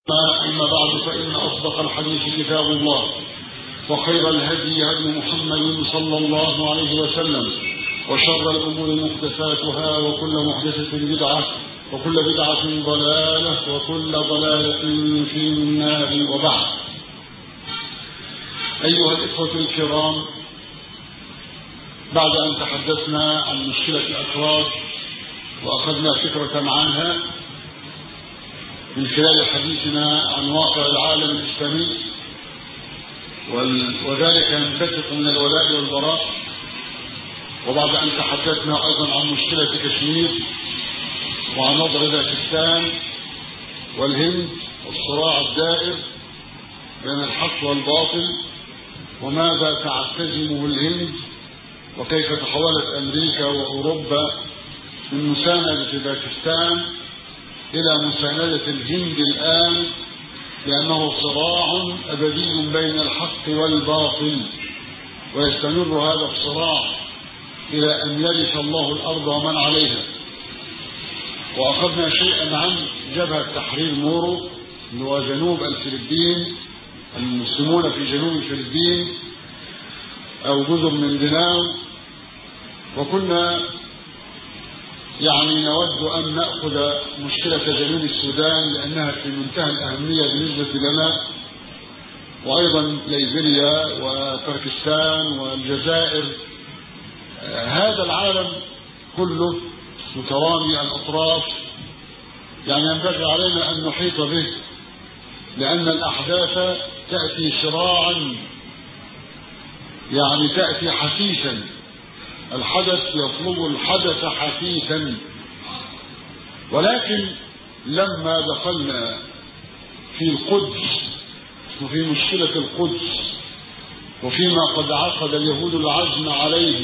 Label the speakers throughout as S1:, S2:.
S1: أما بعد فإن أصدق الحديث كتاب الله وخير الهدي هدي محمد صلى الله عليه وسلم وشر الأمور محدثاتها وكل محدثة بدعة وكل بدعة ضلالة وكل ضلالة في النار وبعد أيها الإخوة الكرام بعد أن تحدثنا عن مشكلة الأكراد وأخذنا فكرة عنها من خلال حديثنا عن واقع العالم الإسلامي وذلك ينبثق من الولاء والبراء وبعد أن تحدثنا أيضا عن مشكلة كشمير وعن وضع باكستان والهند والصراع الدائر بين الحق والباطل وماذا تعتزمه الهند وكيف تحولت أمريكا وأوروبا من مساندة باكستان إلى مساندة الهند الآن لأنه صراع أبدي بين الحق والباطل ويستمر هذا الصراع إلى أن يرث الله الأرض ومن عليها وأخذنا شيئا عن جبهة تحرير مورو اللي هو جنوب الفلبين المسلمون في جنوب الفلبين أو جزر من ديناو وكنا يعني نود أن نأخذ مشكلة جنوب السودان لأنها في منتهى الأهمية بالنسبة لنا وأيضا ليبيريا وتركستان والجزائر هذا العالم كله مترامي الأطراف يعني ينبغي علينا أن نحيط به لأن الأحداث تأتي شراعا يعني تأتي حثيثا الحدث يطلب الحدث حثيثا ولكن لما دخلنا في القدس وفي مشكلة القدس وفيما قد عقد اليهود العزم عليه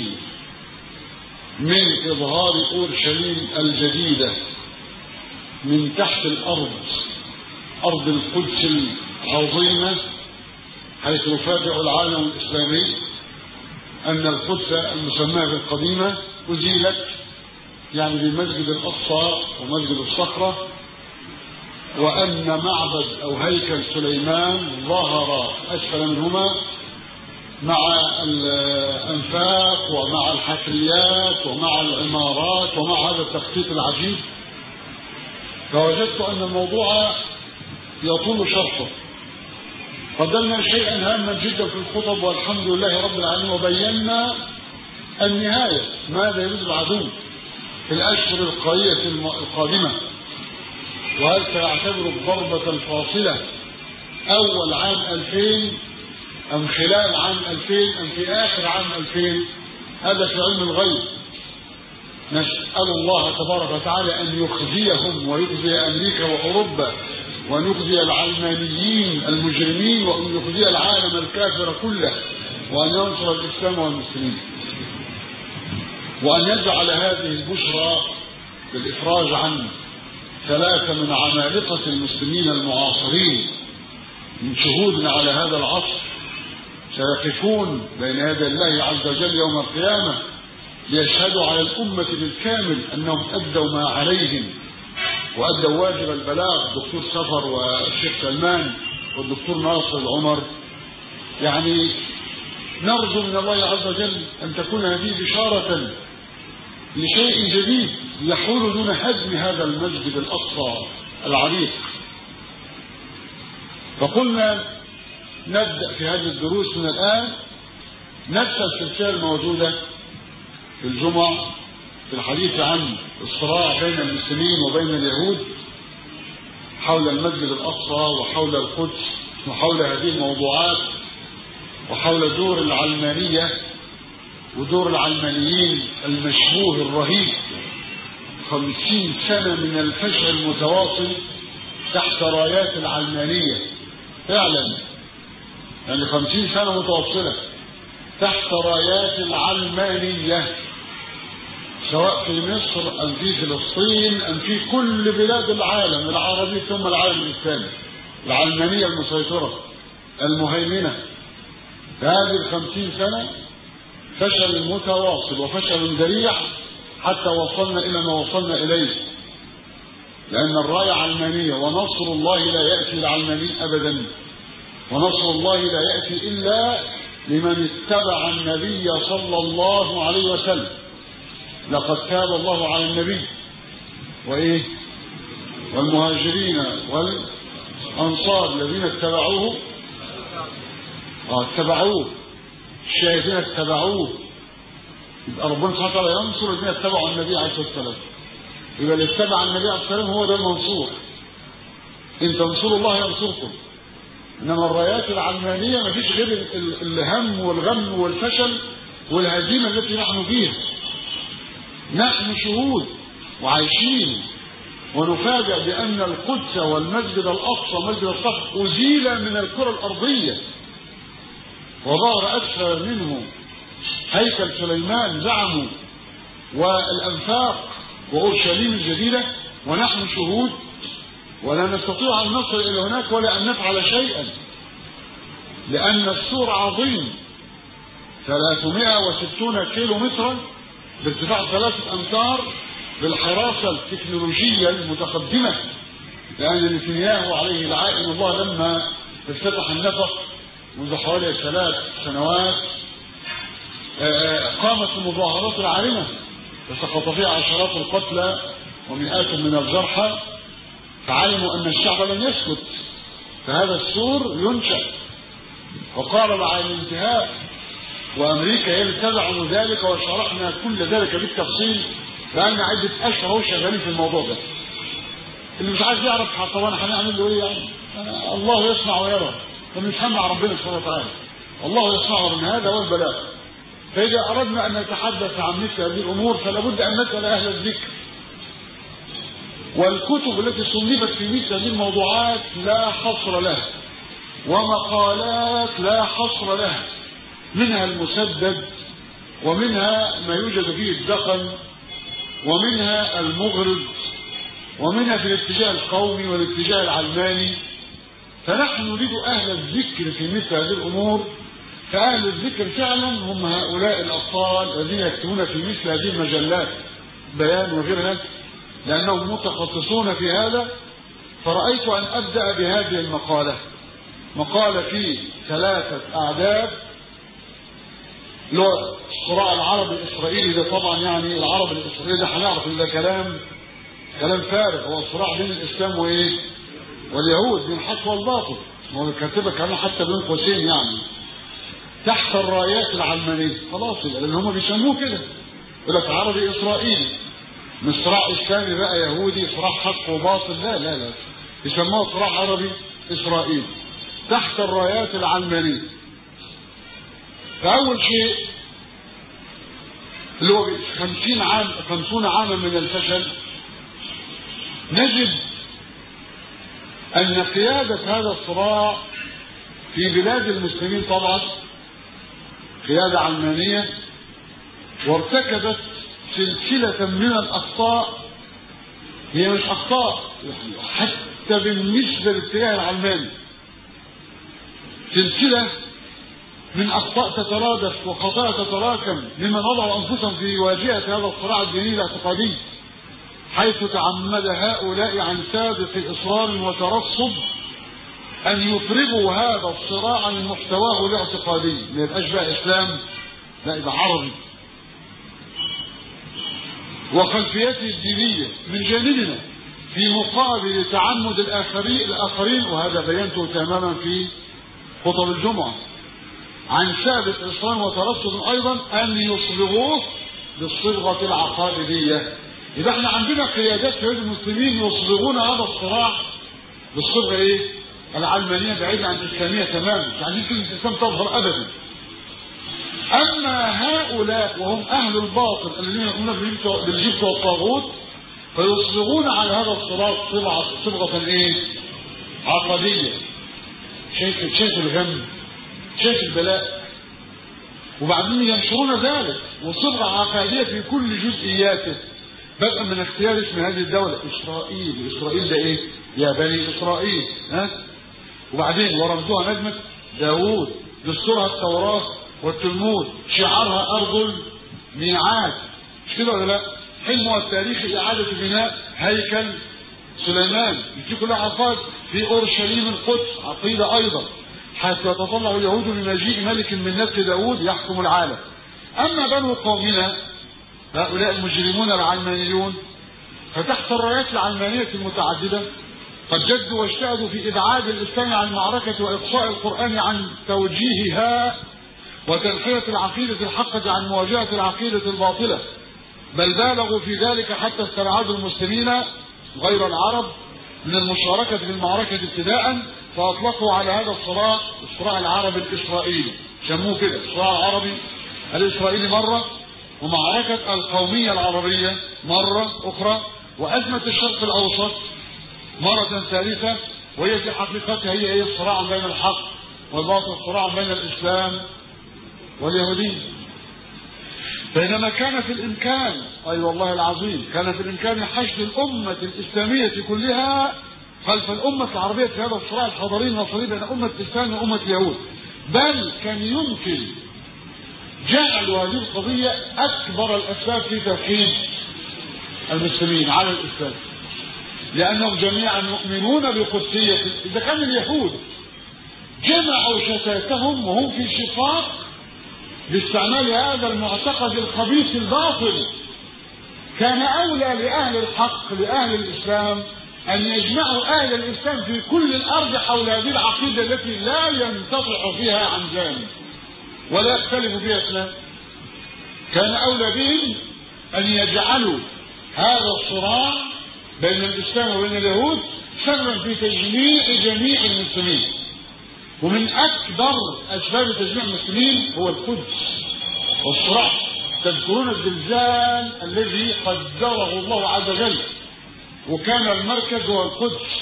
S1: من إظهار أورشليم الجديدة من تحت الأرض أرض القدس العظيمة حيث يفاجئ العالم الإسلامي أن القدس المسماة بالقديمة أزيلت يعني بمسجد الأقصى ومسجد الصخرة وأن معبد أو هيكل سليمان ظهر أسفل منهما مع الأنفاق ومع الحفريات ومع العمارات ومع هذا التخطيط العجيب فوجدت أن الموضوع يطول شرحه قدمنا شيئا هاما جدا في الخطب والحمد لله رب العالمين وبينا النهاية ماذا يريد العدو في الأشهر القليلة القادمة وهل سيعتبر الضربة الفاصلة أول عام 2000 أم خلال عام 2000 أم في آخر عام 2000 هذا في علم الغيب نسأل الله تبارك وتعالى أن يخزيهم ويخزي أمريكا وأوروبا وأن يخزي العلمانيين المجرمين وأن يخزي العالم الكافر كله وأن ينصر الإسلام والمسلمين وأن يجعل هذه البشرى بالإفراج عن ثلاثة من عمالقة المسلمين المعاصرين من شهودنا على هذا العصر سيقفون بين يدي الله عز وجل يوم القيامة ليشهدوا على الأمة بالكامل أنهم أدوا ما عليهم وأدوا واجب البلاغ الدكتور سفر والشيخ سلمان والدكتور ناصر العمر يعني نرجو من الله عز وجل أن تكون هذه بشارة لشيء جديد يحول دون هدم هذا المسجد الأقصى العريق فقلنا نبدأ في هذه الدروس من الآن نفس السلسلة الموجودة في الجمعة في الحديث عن الصراع بين المسلمين وبين اليهود حول المسجد الأقصى وحول القدس وحول هذه الموضوعات وحول دور العلمانية ودور العلمانيين المشبوه الرهيب خمسين سنة من الفشل المتواصل تحت رايات العلمانية فعلا يعني خمسين سنة متواصلة تحت رايات العلمانية سواء في مصر أم في فلسطين أم في كل بلاد العالم العربي ثم العالم الإسلامي العلمانية المسيطرة المهيمنة هذه الخمسين سنة فشل متواصل وفشل ذريع حتى وصلنا إلى ما وصلنا إليه لأن الراية علمانية ونصر الله لا يأتي العلماني أبدا ونصر الله لا يأتي إلا لمن اتبع النبي صلى الله عليه وسلم لقد تاب الله على النبي وإيه والمهاجرين والأنصار الذين اتبعوه اه اتبعوه الشاهدين اتبعوه يبقى ربنا سبحانه وتعالى ينصر الذين اتبعوا النبي عليه الصلاه والسلام يبقى اللي اتبع النبي عليه الصلاه والسلام هو ده المنصور ان تنصروا الله ينصركم انما الرايات العلمانيه ما فيش غير ال- ال- الهم والغم والفشل والهزيمه التي نحن فيها نحن شهود وعايشين ونفاجأ بأن القدس والمسجد الأقصى مسجد الصخر أزيل من الكرة الأرضية وظهر أكثر منه هيكل سليمان زعموا والأنفاق وأورشليم الجديدة ونحن شهود ولا نستطيع أن نصل إلى هناك ولا أن نفعل شيئا لأن السور عظيم 360 كيلو مترا بارتفاع ثلاثة أمتار بالحراسة التكنولوجية المتقدمة لأن نتنياهو عليه لعائن الله لما افتتح النفق منذ حوالي ثلاث سنوات آه، قامت المظاهرات العارمة وسقط فيها عشرات القتلى ومئات من الجرحى فعلموا أن الشعب لن يسكت فهذا السور ينشأ وقارب على الانتهاء وأمريكا هي اللي تدعم ذلك وشرحنا كل ذلك بالتفصيل بقالنا عدة أشهر أهو شغالين في الموضوع ده اللي مش عايز يعرف طب انا هنعمل له ايه يعني؟ أنا الله يسمع ويرى فبنسمع ربنا سبحانه وتعالى الله يسمع من هذا والبلاغ فإذا أردنا أن نتحدث عن مثل هذه الأمور فلا بد أن نسأل أهل الذكر والكتب التي صنفت في مثل هذه الموضوعات لا حصر لها ومقالات لا حصر لها منها المسدد ومنها ما يوجد فيه الدقن ومنها المغرض ومنها في الاتجاه القومي والاتجاه العلماني فنحن نريد أهل الذكر في مثل هذه الأمور فأهل الذكر فعلا هم هؤلاء الأبطال الذين يكتبون في مثل هذه المجلات بيان وغيرها لأنهم متخصصون في هذا فرأيت أن أبدأ بهذه المقالة مقالة في ثلاثة أعداد اللي هو الصراع العربي الإسرائيلي ده طبعا يعني العربي الإسرائيلي ده هنعرف إن ده كلام كلام فارغ هو الصراع بين الإسلام وإيه؟ واليهود بين الحق والباطل هو كاتبها كمان حتى بين قوسين يعني تحت الرايات العلمانية خلاص يبقى لأن هم بيسموه كده يقول لك عربي إسرائيلي مش صراع إسلامي بقى يهودي صراع حق وباطل لا لا لا يسموه صراع عربي إسرائيلي تحت الرايات العلمانية فأول شيء اللي هو خمسين عام خمسون عاما من الفشل نجد أن قيادة هذا الصراع في بلاد المسلمين طبعا قيادة علمانية وارتكبت سلسلة من الأخطاء هي مش أخطاء حتى بالنسبة للاتجاه العلماني سلسلة من أخطاء تترادف وخطايا تتراكم ممن وضعوا أنفسهم في واجهة هذا الصراع الديني الاعتقادي حيث تعمد هؤلاء عن سابق إصرار وترصد أن يفرغوا هذا الصراع من محتواه الاعتقادي ما يبقاش بقى إسلام لا يبقى عربي وخلفيته الدينية من جانبنا في مقابل تعمد الآخرين الآخرين وهذا بينته تماما في خطب الجمعة عن سابق إصرار وترصد أيضا أن يصبغوه بالصبغة العقائدية يبقى احنا عندنا قيادات في المسلمين يصبغون هذا الصراع بالصبغة ايه؟ العلمانية بعيدة عن الإسلامية تماما مش عايزين كلمة الإسلام تظهر أبدا أما هؤلاء وهم أهل الباطل الذين يؤمنون بالجبت والطاغوت فيصبغون على هذا الصراط صبغة صبغة ايه؟ عقدية شايف شايف الغم شايف البلاء وبعدين ينشرون ذلك وصبغة عقادية في كل جزئياته بدءا من اختيار اسم هذه الدولة إسرائيل إسرائيل ده إيه؟ يا بني إسرائيل ها؟ وبعدين ورمزوها نجمة داوود دستورها التوراة والتلمود شعارها أرض الميعاد مش كده ولا لا؟ حلمها التاريخي إعادة بناء هيكل سليمان دي كلها عقائد في اورشليم القدس عقيده ايضا حيث يتطلع اليهود بمجيء ملك من نسل داوود يحكم العالم اما بنو قومنا هؤلاء المجرمون العلمانيون فتحت الرايات العلمانيه المتعدده قد جدوا واجتهدوا في ابعاد الاسلام عن المعركه واقصاء القران عن توجيهها وتنحيه العقيده الحقه عن مواجهه العقيده الباطله بل بالغوا في ذلك حتى استبعدوا المسلمين غير العرب من المشاركة في المعركة ابتداء فأطلقوا على هذا الصراع الصراع العربي الإسرائيلي سموه كده الصراع العربي الإسرائيلي مرة ومعركة القومية العربية مرة أخرى وأزمة الشرق الأوسط مرة ثالثة وهي في حقيقتها هي هي الصراع بين الحق والباطل الصراع بين الإسلام واليهودية بينما كان في الامكان اي أيوة والله العظيم كان في الامكان حشد الامه الاسلاميه كلها خلف الامه العربيه في هذا الصراع الحضاري النصري بين امه الاسلام وامه اليهود بل كان يمكن جعل هذه القضيه اكبر الاسباب في توحيد المسلمين على الاسلام لانهم جميعا مؤمنون بقدسيه اذا كان اليهود جمعوا شتاتهم وهم في شقاق باستعمال هذا المعتقد الخبيث الباطل كان اولى لاهل الحق لاهل الاسلام ان يجمعوا اهل الاسلام في كل الارض حول هذه العقيده التي لا ينقطع فيها عن جانب ولا يختلف فيها اثنان كان اولى بهم ان يجعلوا هذا الصراع بين الاسلام وبين اليهود سببا في تجميع جميع المسلمين ومن اكبر اسباب تجميع المسلمين هو القدس والصراع تذكرون الزلزال الذي قدره الله عز وجل وكان المركز هو القدس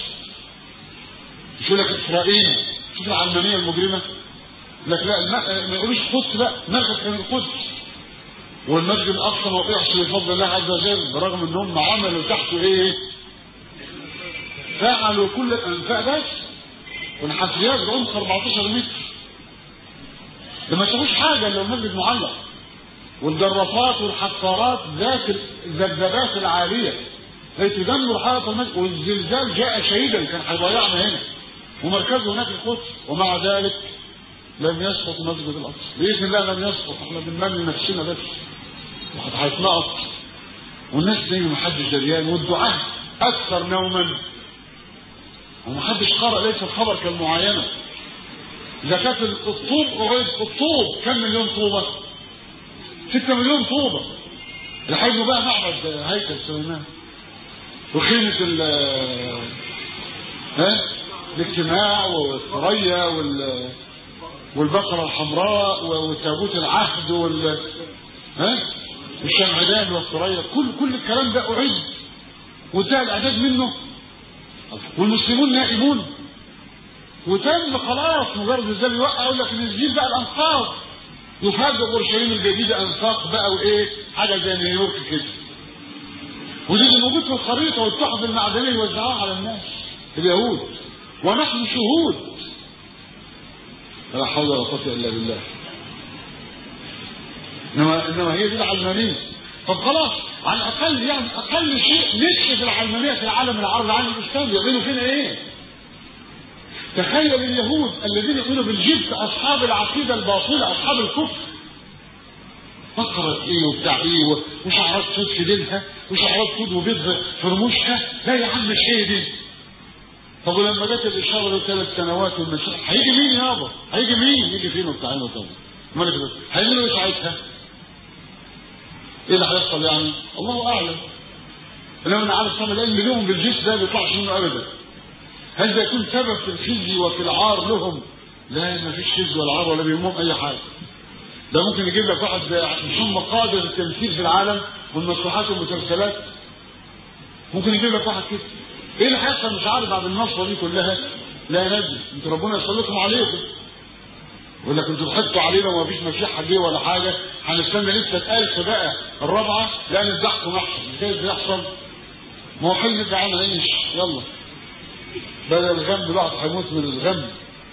S1: مش لك اسرائيل شوف العلمانيه المجرمه لك لا ما يقولوش القدس لا مركز كان القدس والمسجد الاقصى ما وقعش بفضل الله عز وجل برغم ان هم عملوا تحته ايه فعلوا كل الانفاق بس والحفريات بعمق 14 متر ده ما تشوفوش حاجه الا المسجد معلق والجرافات والحفارات ذات الذبذبات العاليه التي تدمر حائط المسجد والزلزال جاء شهيدا كان هيضيعنا هنا ومركزه هناك القدس ومع ذلك لم يسقط مسجد الاقصى باذن الله لم يسقط احنا بنمني نفسنا بس واحد هيتنقط والناس زي ما حدش دريان والدعاء اكثر نوما ومحدش قرأ ليس الخبر كالمعاينة إذا كانت الطوب قريب الطوب كم مليون طوبة؟ 6 مليون طوبة لحد بقى معبد هيكل سويناه وخيمة ال ها الاجتماع والثريا وال والبقرة الحمراء وتابوت العهد وال ها والشمعدان والثريا كل كل الكلام ده أعد وانتهى الإعداد منه والمسلمون نائمون وتم خلاص مجرد الزل يوقع يقول لك نجيب بقى الانفاق يفاجئ اورشليم الجديده انفاق بقى وايه حاجه زي نيويورك كده ودي اللي موجود في الخريطه والتحف المعدنيه يوزعوها على الناس اليهود ونحن شهود لا حول ولا قوه الا بالله انما انما هي دي العلمانيه طب خلاص على الاقل يعني اقل شيء نكشف العلمانيه في العالم العربي عن الاسلام يعملوا فينا ايه؟ تخيل اليهود الذين يقولوا بالجبت اصحاب العقيده الباطله اصحاب الكفر بقرة ايه وبتاع ايه وشعرات سود في ديلها وشعرات سود وبيض في رموشها لا يا عم مش هي دي طب ولما جت الاشاره دي ثلاث سنوات والمشاكل هيجي مين يابا؟ هيجي مين؟ يجي فين وبتاع ايه طبعا مالك بس هيعملوا ايه ساعتها؟ ايه اللي هيحصل يعني؟ الله اعلم. انما انا عارف طبعا العلم لهم بالجيش ده ما بيطلعش منه ابدا. هل ده يكون سبب في الخزي وفي العار لهم؟ لا ما فيش خزي ولا عار ولا بيهمهم اي حاجه. ده ممكن يجيب لك واحد مش هم قادر التمثيل في العالم والمسرحيات والمسلسلات. ممكن يجيب لك واحد كده. ايه اللي هيحصل مش عارف بعد النصره دي كلها؟ لا نجم انتوا ربنا يسلطهم عليكم. يقول لك انتوا ضحكتوا علينا وما فيش مسيح جه ولا حاجه هنستنى لسه الالف بقى الرابعه لا نذبحكم احسن كيف بيحصل؟ ما هو حلم تعالى نعيش يلا بدل الغم الواحد هيموت من الغم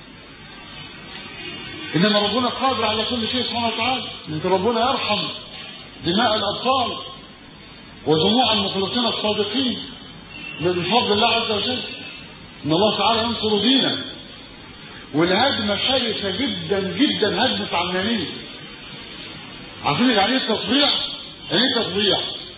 S1: انما ربنا قادر على كل شيء سبحانه وتعالى انت ربنا يرحم دماء الاطفال ودموع المخلصين الصادقين بفضل الله عز وجل ان الله تعالى ينصر دينه والهدمه شرسه جدا جدا هدمه علمانيه عارفين يعني ايه تطبيع؟ يعني ايه تطبيع؟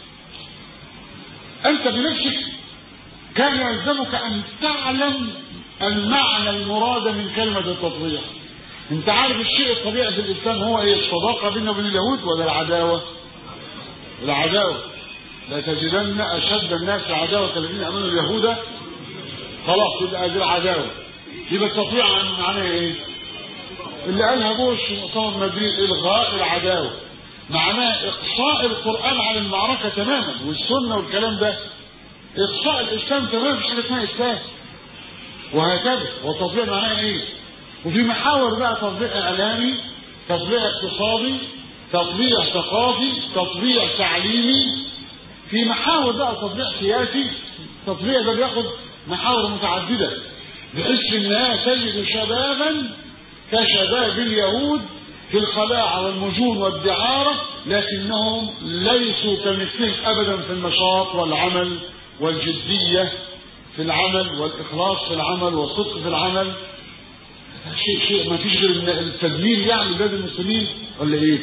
S1: انت بنفسك كان يلزمك ان تعلم المعنى المراد من كلمه التطبيع انت عارف الشيء الطبيعي في الاسلام هو ايه الصداقه بيننا وبين اليهود ولا العداوه العداوه لا تجدن اشد الناس عداوه الذين امنوا اليهود خلاص يبقى دي العداوه يبقى التطبيع معناه ايه اللي قالها بوش في مؤتمر مدريد الغاء العداوه معناه اقصاء القران عن المعركه تماما والسنه والكلام ده اقصاء الاسلام تماما مش حاجه اسمها اسلام وهكذا والتطبيع معناه ايه وفي محاور بقى تطبيع اعلامي تطبيع اقتصادي تطبيع ثقافي تطبيع تعليمي في محاور بقى تطبيع سياسي التطبيع ده بياخد محاور متعدده بحيث انها تجد شبابا كشباب اليهود في الخلاعة والمجون والدعارة لكنهم ليسوا كمثلهم أبدا في النشاط والعمل والجدية في العمل والإخلاص في العمل والصدق في العمل شيء شيء ما فيش غير التدمير يعني بلاد المسلمين ولا ايه؟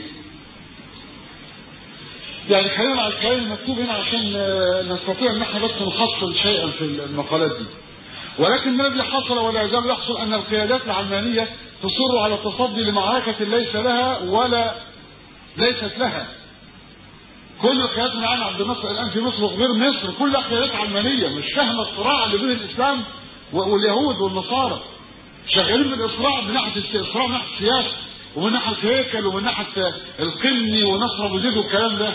S1: يعني خلينا على الكلام المكتوب هنا عشان نستطيع ان احنا بس نحصل شيئا في المقالات دي. ولكن الذي حصل ولا يزال يحصل ان القيادات العلمانيه تصر على التصدي لمعركه ليس لها ولا ليست لها. كل القيادات اللي الان عند مصر الان في مصر وغير مصر كلها قيادات علمانيه مش فاهمه الصراع اللي بين الاسلام واليهود والنصارى. شغالين بالاصراع من ناحيه الاصراع من ناحيه السياسه ومن ناحيه الهيكل ومن ناحيه القني ونصر ابو زيد والكلام ده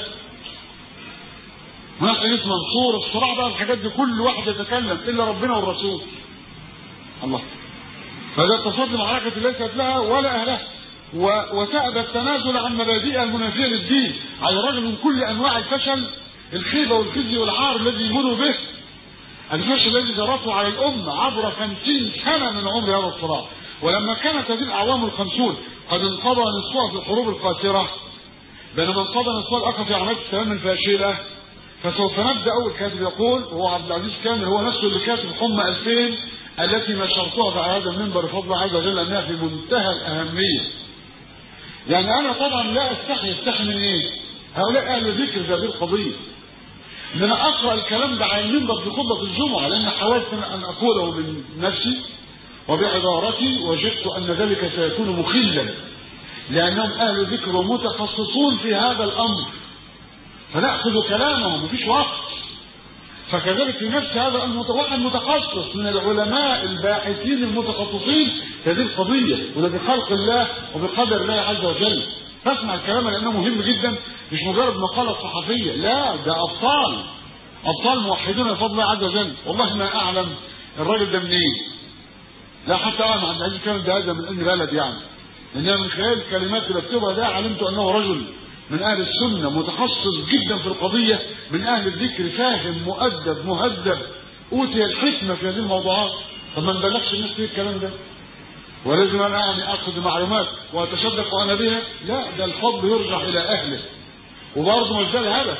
S1: من ناحيه اسم منصور الصراع بقى الحاجات دي كل واحد يتكلم الا ربنا والرسول الله فده التصدي معركه ليست لها ولا اهلها وتأبى التنازل عن مبادئها المنافيه للدين على الرغم من كل انواع الفشل الخيبه والخزي والعار الذي يمر به الفشل الذي جرته على الأمة عبر خمسين سنة من عمر هذا الصراع ولما كانت هذه الأعوام الخمسون قد انقضى نصفها في الحروب القاسرة بينما انقضى نصفها الآخر في عملية السلام الفاشلة فسوف نبدأ أول كاتب يقول وهو عبد العزيز كامل هو نفسه اللي كاتب حمى 2000 التي نشرتها على هذا المنبر بفضل الله عز وجل أنها في منتهى الأهمية يعني أنا طبعا لا أستحي أستحي من إيه؟ هؤلاء أهل ذكر في هذه القضية ان انا اقرا الكلام ده على المنبر في خطبه الجمعه لان حاولت ان اقوله من نفسي وبعبارتي وجدت ان ذلك سيكون مخلا لانهم اهل ذكر ومتخصصون في هذا الامر فناخذ كلامهم مفيش وقت فكذلك في نفس هذا الامر واحد متخصص من العلماء الباحثين المتخصصين في هذه القضيه وده بخلق الله وبقدر الله عز وجل فاسمع الكلام لانه مهم جدا مش مجرد مقاله صحفيه لا ده ابطال ابطال موحدون بفضل الله عز وجل والله ما اعلم الراجل ده منين لا حتى انا عند هذه الكلام ده هذا من اي بلد يعني انما من خلال الكلمات اللي بكتبها ده علمت انه رجل من اهل السنه متخصص جدا في القضيه من اهل الذكر فاهم مؤدب مهذب اوتي الحكمه في هذه الموضوعات طب ما نبلغش الناس في الكلام ده ولازم انا يعني اخذ معلومات واتشدق انا بها لا ده الفضل يرجع الى اهله وبرضه مش ده الهدف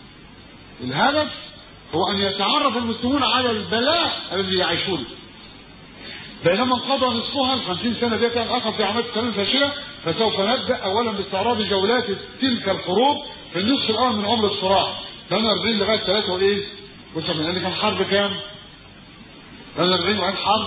S1: الهدف هو ان يتعرف المسلمون على البلاء الذي يعيشونه بينما انقضى نصفها ال 50 سنه دي كان اخذ في عمليه السلام الفاشله فسوف نبدا اولا باستعراض جولات تلك الحروب في النصف الاول من عمر الصراع 48 لغايه 3 وايه؟ وسبعين لان كان حرب كام؟ 48 وعين حرب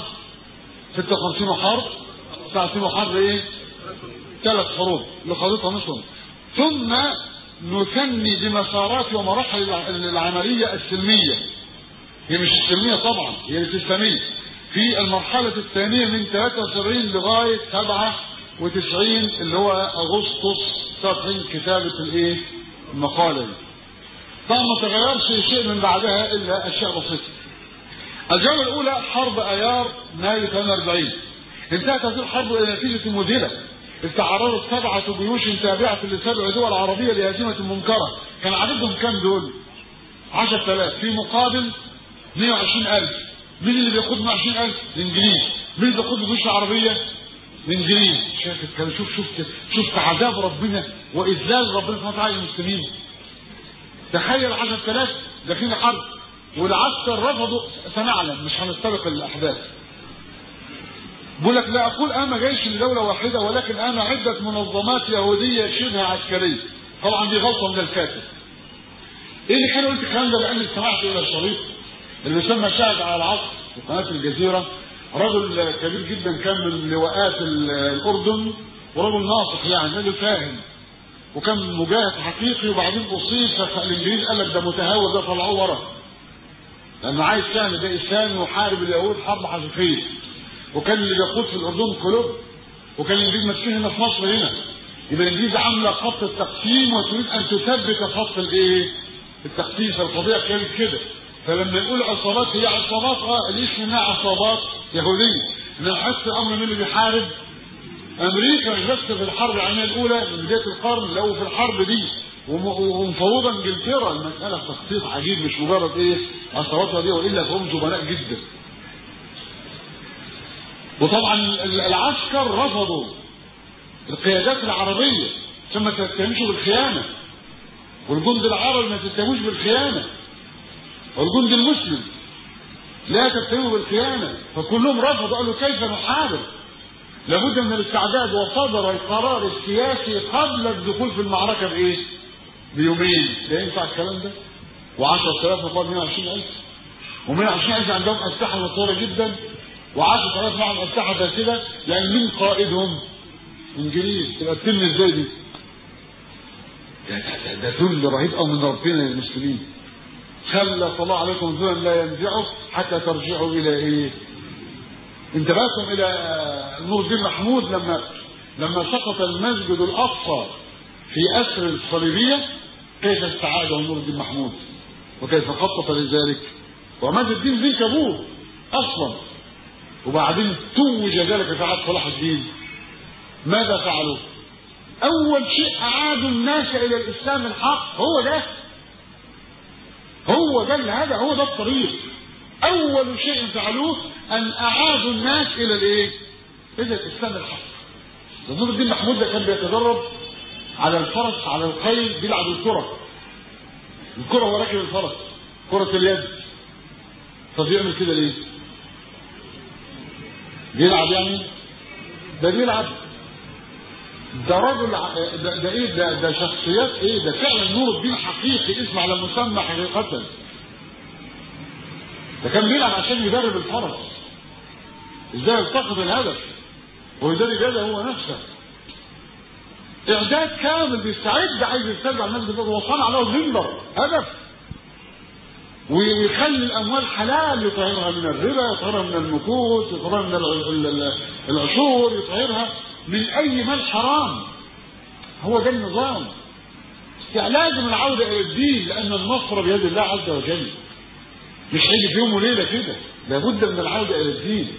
S1: 56 وحرب 29 وحرب ايه؟ ثلاث حروب اللي خاضتها مصر ثم نثني بمسارات ومراحل العملية السلمية هي مش السلمية طبعا هي الإسلامية في المرحلة الثانية من 73 لغاية 97 اللي هو أغسطس سنة كتابة الإيه؟ المقالة دي. طبعا ما تغيرش شيء من بعدها إلا أشياء بسيطة. الجولة الأولى حرب أيار مايو 48 انتهت هذه الحرب إلى نتيجة مذهلة إذ تعرضت سبعة جيوش تابعة لسبع دول عربية لهزيمة منكرة كان عددهم كام دول؟ 10000 في مقابل 120000 مين اللي بياخد 120000 الانجليز مين اللي بياخد الجيوش العربيه الانجليز شايف الكلام شوف شوف شوف عذاب ربنا واذلال ربنا سبحانه وتعالى للمسلمين تخيل 10000 داخلين حرب والعسكر رفضوا سنعلم مش هنستبق الاحداث بيقول لك لا اقول اما جيش لدوله واحده ولكن اما عده منظمات يهوديه شبه عسكريه طبعا دي غلطه من الكاتب ايه اللي كان قلت الكلام ده لاني استمعت الى الشريط اللي يسمى شاهد على العصر في قناه الجزيره رجل كبير جدا كان من لواءات الاردن ورجل ناصح يعني راجل فاهم وكان مجاهد حقيقي وبعدين اصيب فالانجليز قال لك ده متهور ده طلعوه ورا لانه عايز يعمل ده اسلامي وحارب اليهود حرب حقيقيه وكان اللي بيقود في الاردن كلوب وكان الانجليز ماسكين هنا في مصر هنا يبقى الانجليز عامله خط التقسيم وتريد ان تثبت خط الايه؟ التقسيم فالقضيه كانت كده فلما يقول عصابات هي عصابات اه الاسم انها عصابات يهوديه ان حس الامر مين اللي بيحارب امريكا مش بس في الحرب العالميه الاولى من بدايه القرن لو في الحرب دي ومفوضه انجلترا المساله تخطيط عجيب مش مجرد ايه عصابات دي والا فهم زبناء جدا وطبعا العسكر رفضوا القيادات العربيه عشان ما تتهمش بالخيانه والجند العربي ما تتهموش بالخيانه والجند المسلم لا تتهموا بالخيانه فكلهم رفضوا قالوا كيف نحارب لابد من الاستعداد وصدر القرار السياسي قبل الدخول في المعركه بايه؟ بيومين لا ينفع الكلام ده و10000 مقابل 120000 و120000 عندهم اسلحه مطوره جدا و10000 معهم اسلحه فاسده يعني مين قائدهم؟ انجليز تبقى تتم ازاي دي؟ ده, ده ذل رهيب قوي من ربنا للمسلمين خلى الله عليكم ذلا لا ينزعه حتى ترجعوا الى ايه؟ انتبهتم الى نور الدين محمود لما لما سقط المسجد الاقصى في اسر الصليبيه كيف استعاده نور الدين محمود وكيف خطط لذلك وعماد الدين ذي ابوه اصلا وبعدين توج ذلك في عهد صلاح الدين ماذا فعلوا؟ اول شيء اعادوا الناس الى الاسلام الحق هو ده هو ده اللي هذا هو ده الطريق اول شيء فعلوه ان اعادوا الناس الى الايه الى الاسلام الحق نور الدين محمود ده كان بيتدرب على الفرس على الخيل بيلعب الكره الكره هو راكب الفرس كره اليد طب يعمل كده ليه بيلعب يعني ده بيلعب ده رجل ده, ده ايه ده ده شخصيات ايه ده فعلا نور الدين حقيقي اسم على مسمى حقيقة ده كان بيلعب عشان يدرب الفرس ازاي يلتقط الهدف ويدرب يده هو نفسه اعداد كامل بيستعد عايز يسترجع الناس بتقول وصنع له المنبر هدف ويخلي الاموال حلال يطهرها من الربا يطهرها من النقود يطهرها من العشور يطهرها من اي مال حرام هو ده النظام يعني لازم العوده الى الدين لان النصر بيد الله عز وجل مش هيجي في يوم وليله كده لابد من العوده الى الدين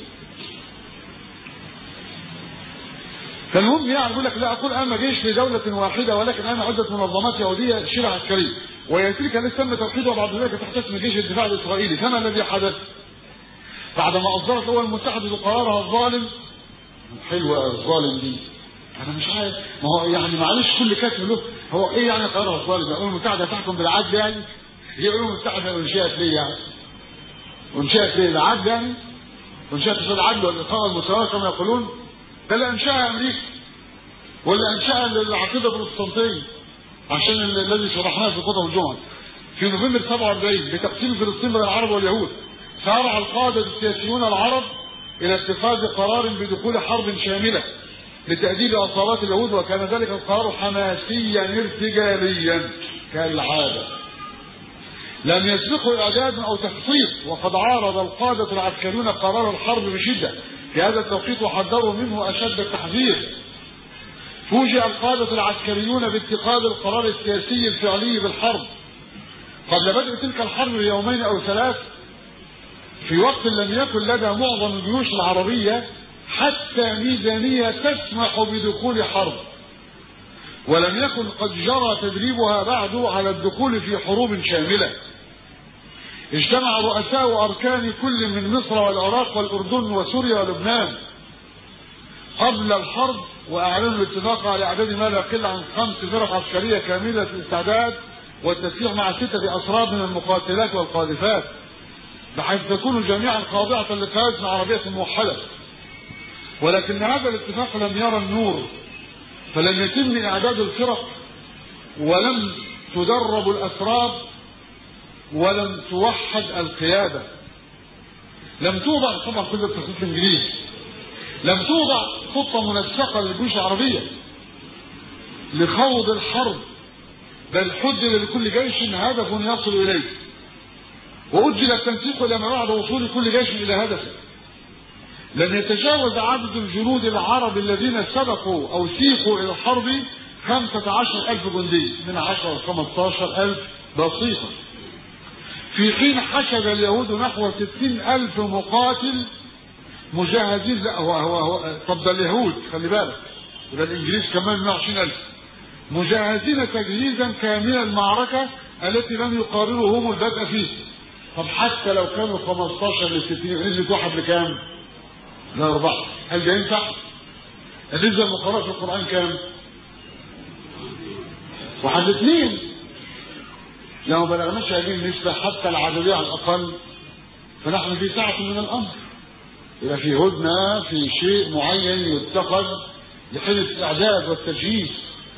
S1: فالمهم يعني يقول لك لا اقول اما جيش لدوله واحده ولكن انا عده منظمات يهوديه شبه عسكريه ويتلك التي تم توحيدها بعد ذلك تحت اسم جيش الدفاع الاسرائيلي كما الذي حدث بعدما اصدرت الامم المتحده قرارها الظالم حلوه الظالم دي انا مش عارف ما هو يعني معلش كل كاتب له هو ايه يعني قرارها الظالم الامم المتحده تحكم بالعدل يعني هي الامم المتحده انشات ليه يعني انشات ليه العدل يعني انشات عشان العدل والاقامه والمساواه كما يقولون ده اللي انشاها امريكا ولا انشاها العقيده البروتستانتيه عشان الذي شرحناه في خطب الجمعه في نوفمبر 47 بتقسيم فلسطين بين العرب واليهود سارع القاده السياسيون العرب الى اتخاذ قرار بدخول حرب شامله لتأديب عصابات اليهود وكان ذلك القرار حماسيا ارتجاليا كالعاده لم يسبقه اعداد او تخطيط وقد عارض القاده العسكريون قرار الحرب بشده في هذا التوقيت وحذروا منه اشد التحذير فوجئ القادة العسكريون باتخاذ القرار السياسي الفعلي بالحرب قبل بدء تلك الحرب بيومين او ثلاث في وقت لم يكن لدى معظم الجيوش العربية حتى ميزانية تسمح بدخول حرب ولم يكن قد جرى تدريبها بعد على الدخول في حروب شاملة اجتمع رؤساء وأركان كل من مصر والعراق والأردن وسوريا ولبنان قبل الحرب واعلنوا الاتفاق على اعداد ما لا يقل عن خمس فرق عسكريه كامله الاستعداد والتسليح مع سته اسراب من المقاتلات والقاذفات بحيث تكون جميعا خاضعة لقيادة عربية موحدة ولكن هذا الاتفاق لم يرى النور فلم يتم إعداد الفرق ولم تدرب الأسراب ولم توحد القيادة لم توضع طبعا كل التخطيط الإنجليزي لم توضع خطة منسقة للجيوش العربية لخوض الحرب بل حدد لكل جيش هدف يصل إليه وأجل التنسيق إلى ما بعد وصول كل جيش إلى هدفه لن يتجاوز عدد الجنود العرب الذين سبقوا أو سيقوا إلى الحرب خمسة عشر ألف جندي من عشر خمسة ألف بسيطة في حين حشد اليهود نحو ستين ألف مقاتل مجاهدين لا هو هو هو طب ده اليهود خلي بالك يبقى الإنجليز كمان 120 ألف مجهزين تجهيزا كاملا المعركة التي لم يقاررهم البدء فيه طب حتى لو كانوا 15 ل 60 نزلت واحد لكام؟ لأربعة هل ده ينفع؟ النسبة المقررة في القرآن كام؟ واحد لاثنين لو ما بلغناش هذه النسبة حتى العددية على الأقل فنحن في ساعة من الأمر يبقى في هدنة في شيء معين يتخذ لحين الإعداد والتجهيز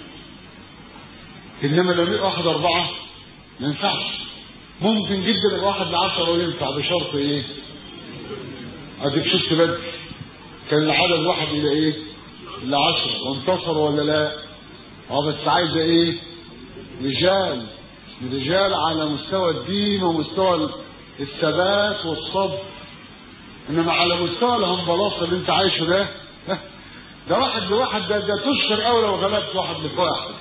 S1: إنما لو يبقى واحد أربعة ما ينفعش ممكن جدا الواحد لعشرة وينفع بشرط إيه؟ أديك شفت بدر كان العدد واحد إلى إيه؟ إلى عشرة وانتصر ولا لا؟ اه بس عايزة إيه؟ رجال رجال على مستوى الدين ومستوى الثبات والصبر انما على مستوى الهمبلاصه اللي انت عايشه ده ده واحد لواحد ده, ده تشكر قوي لو غلبت واحد لواحد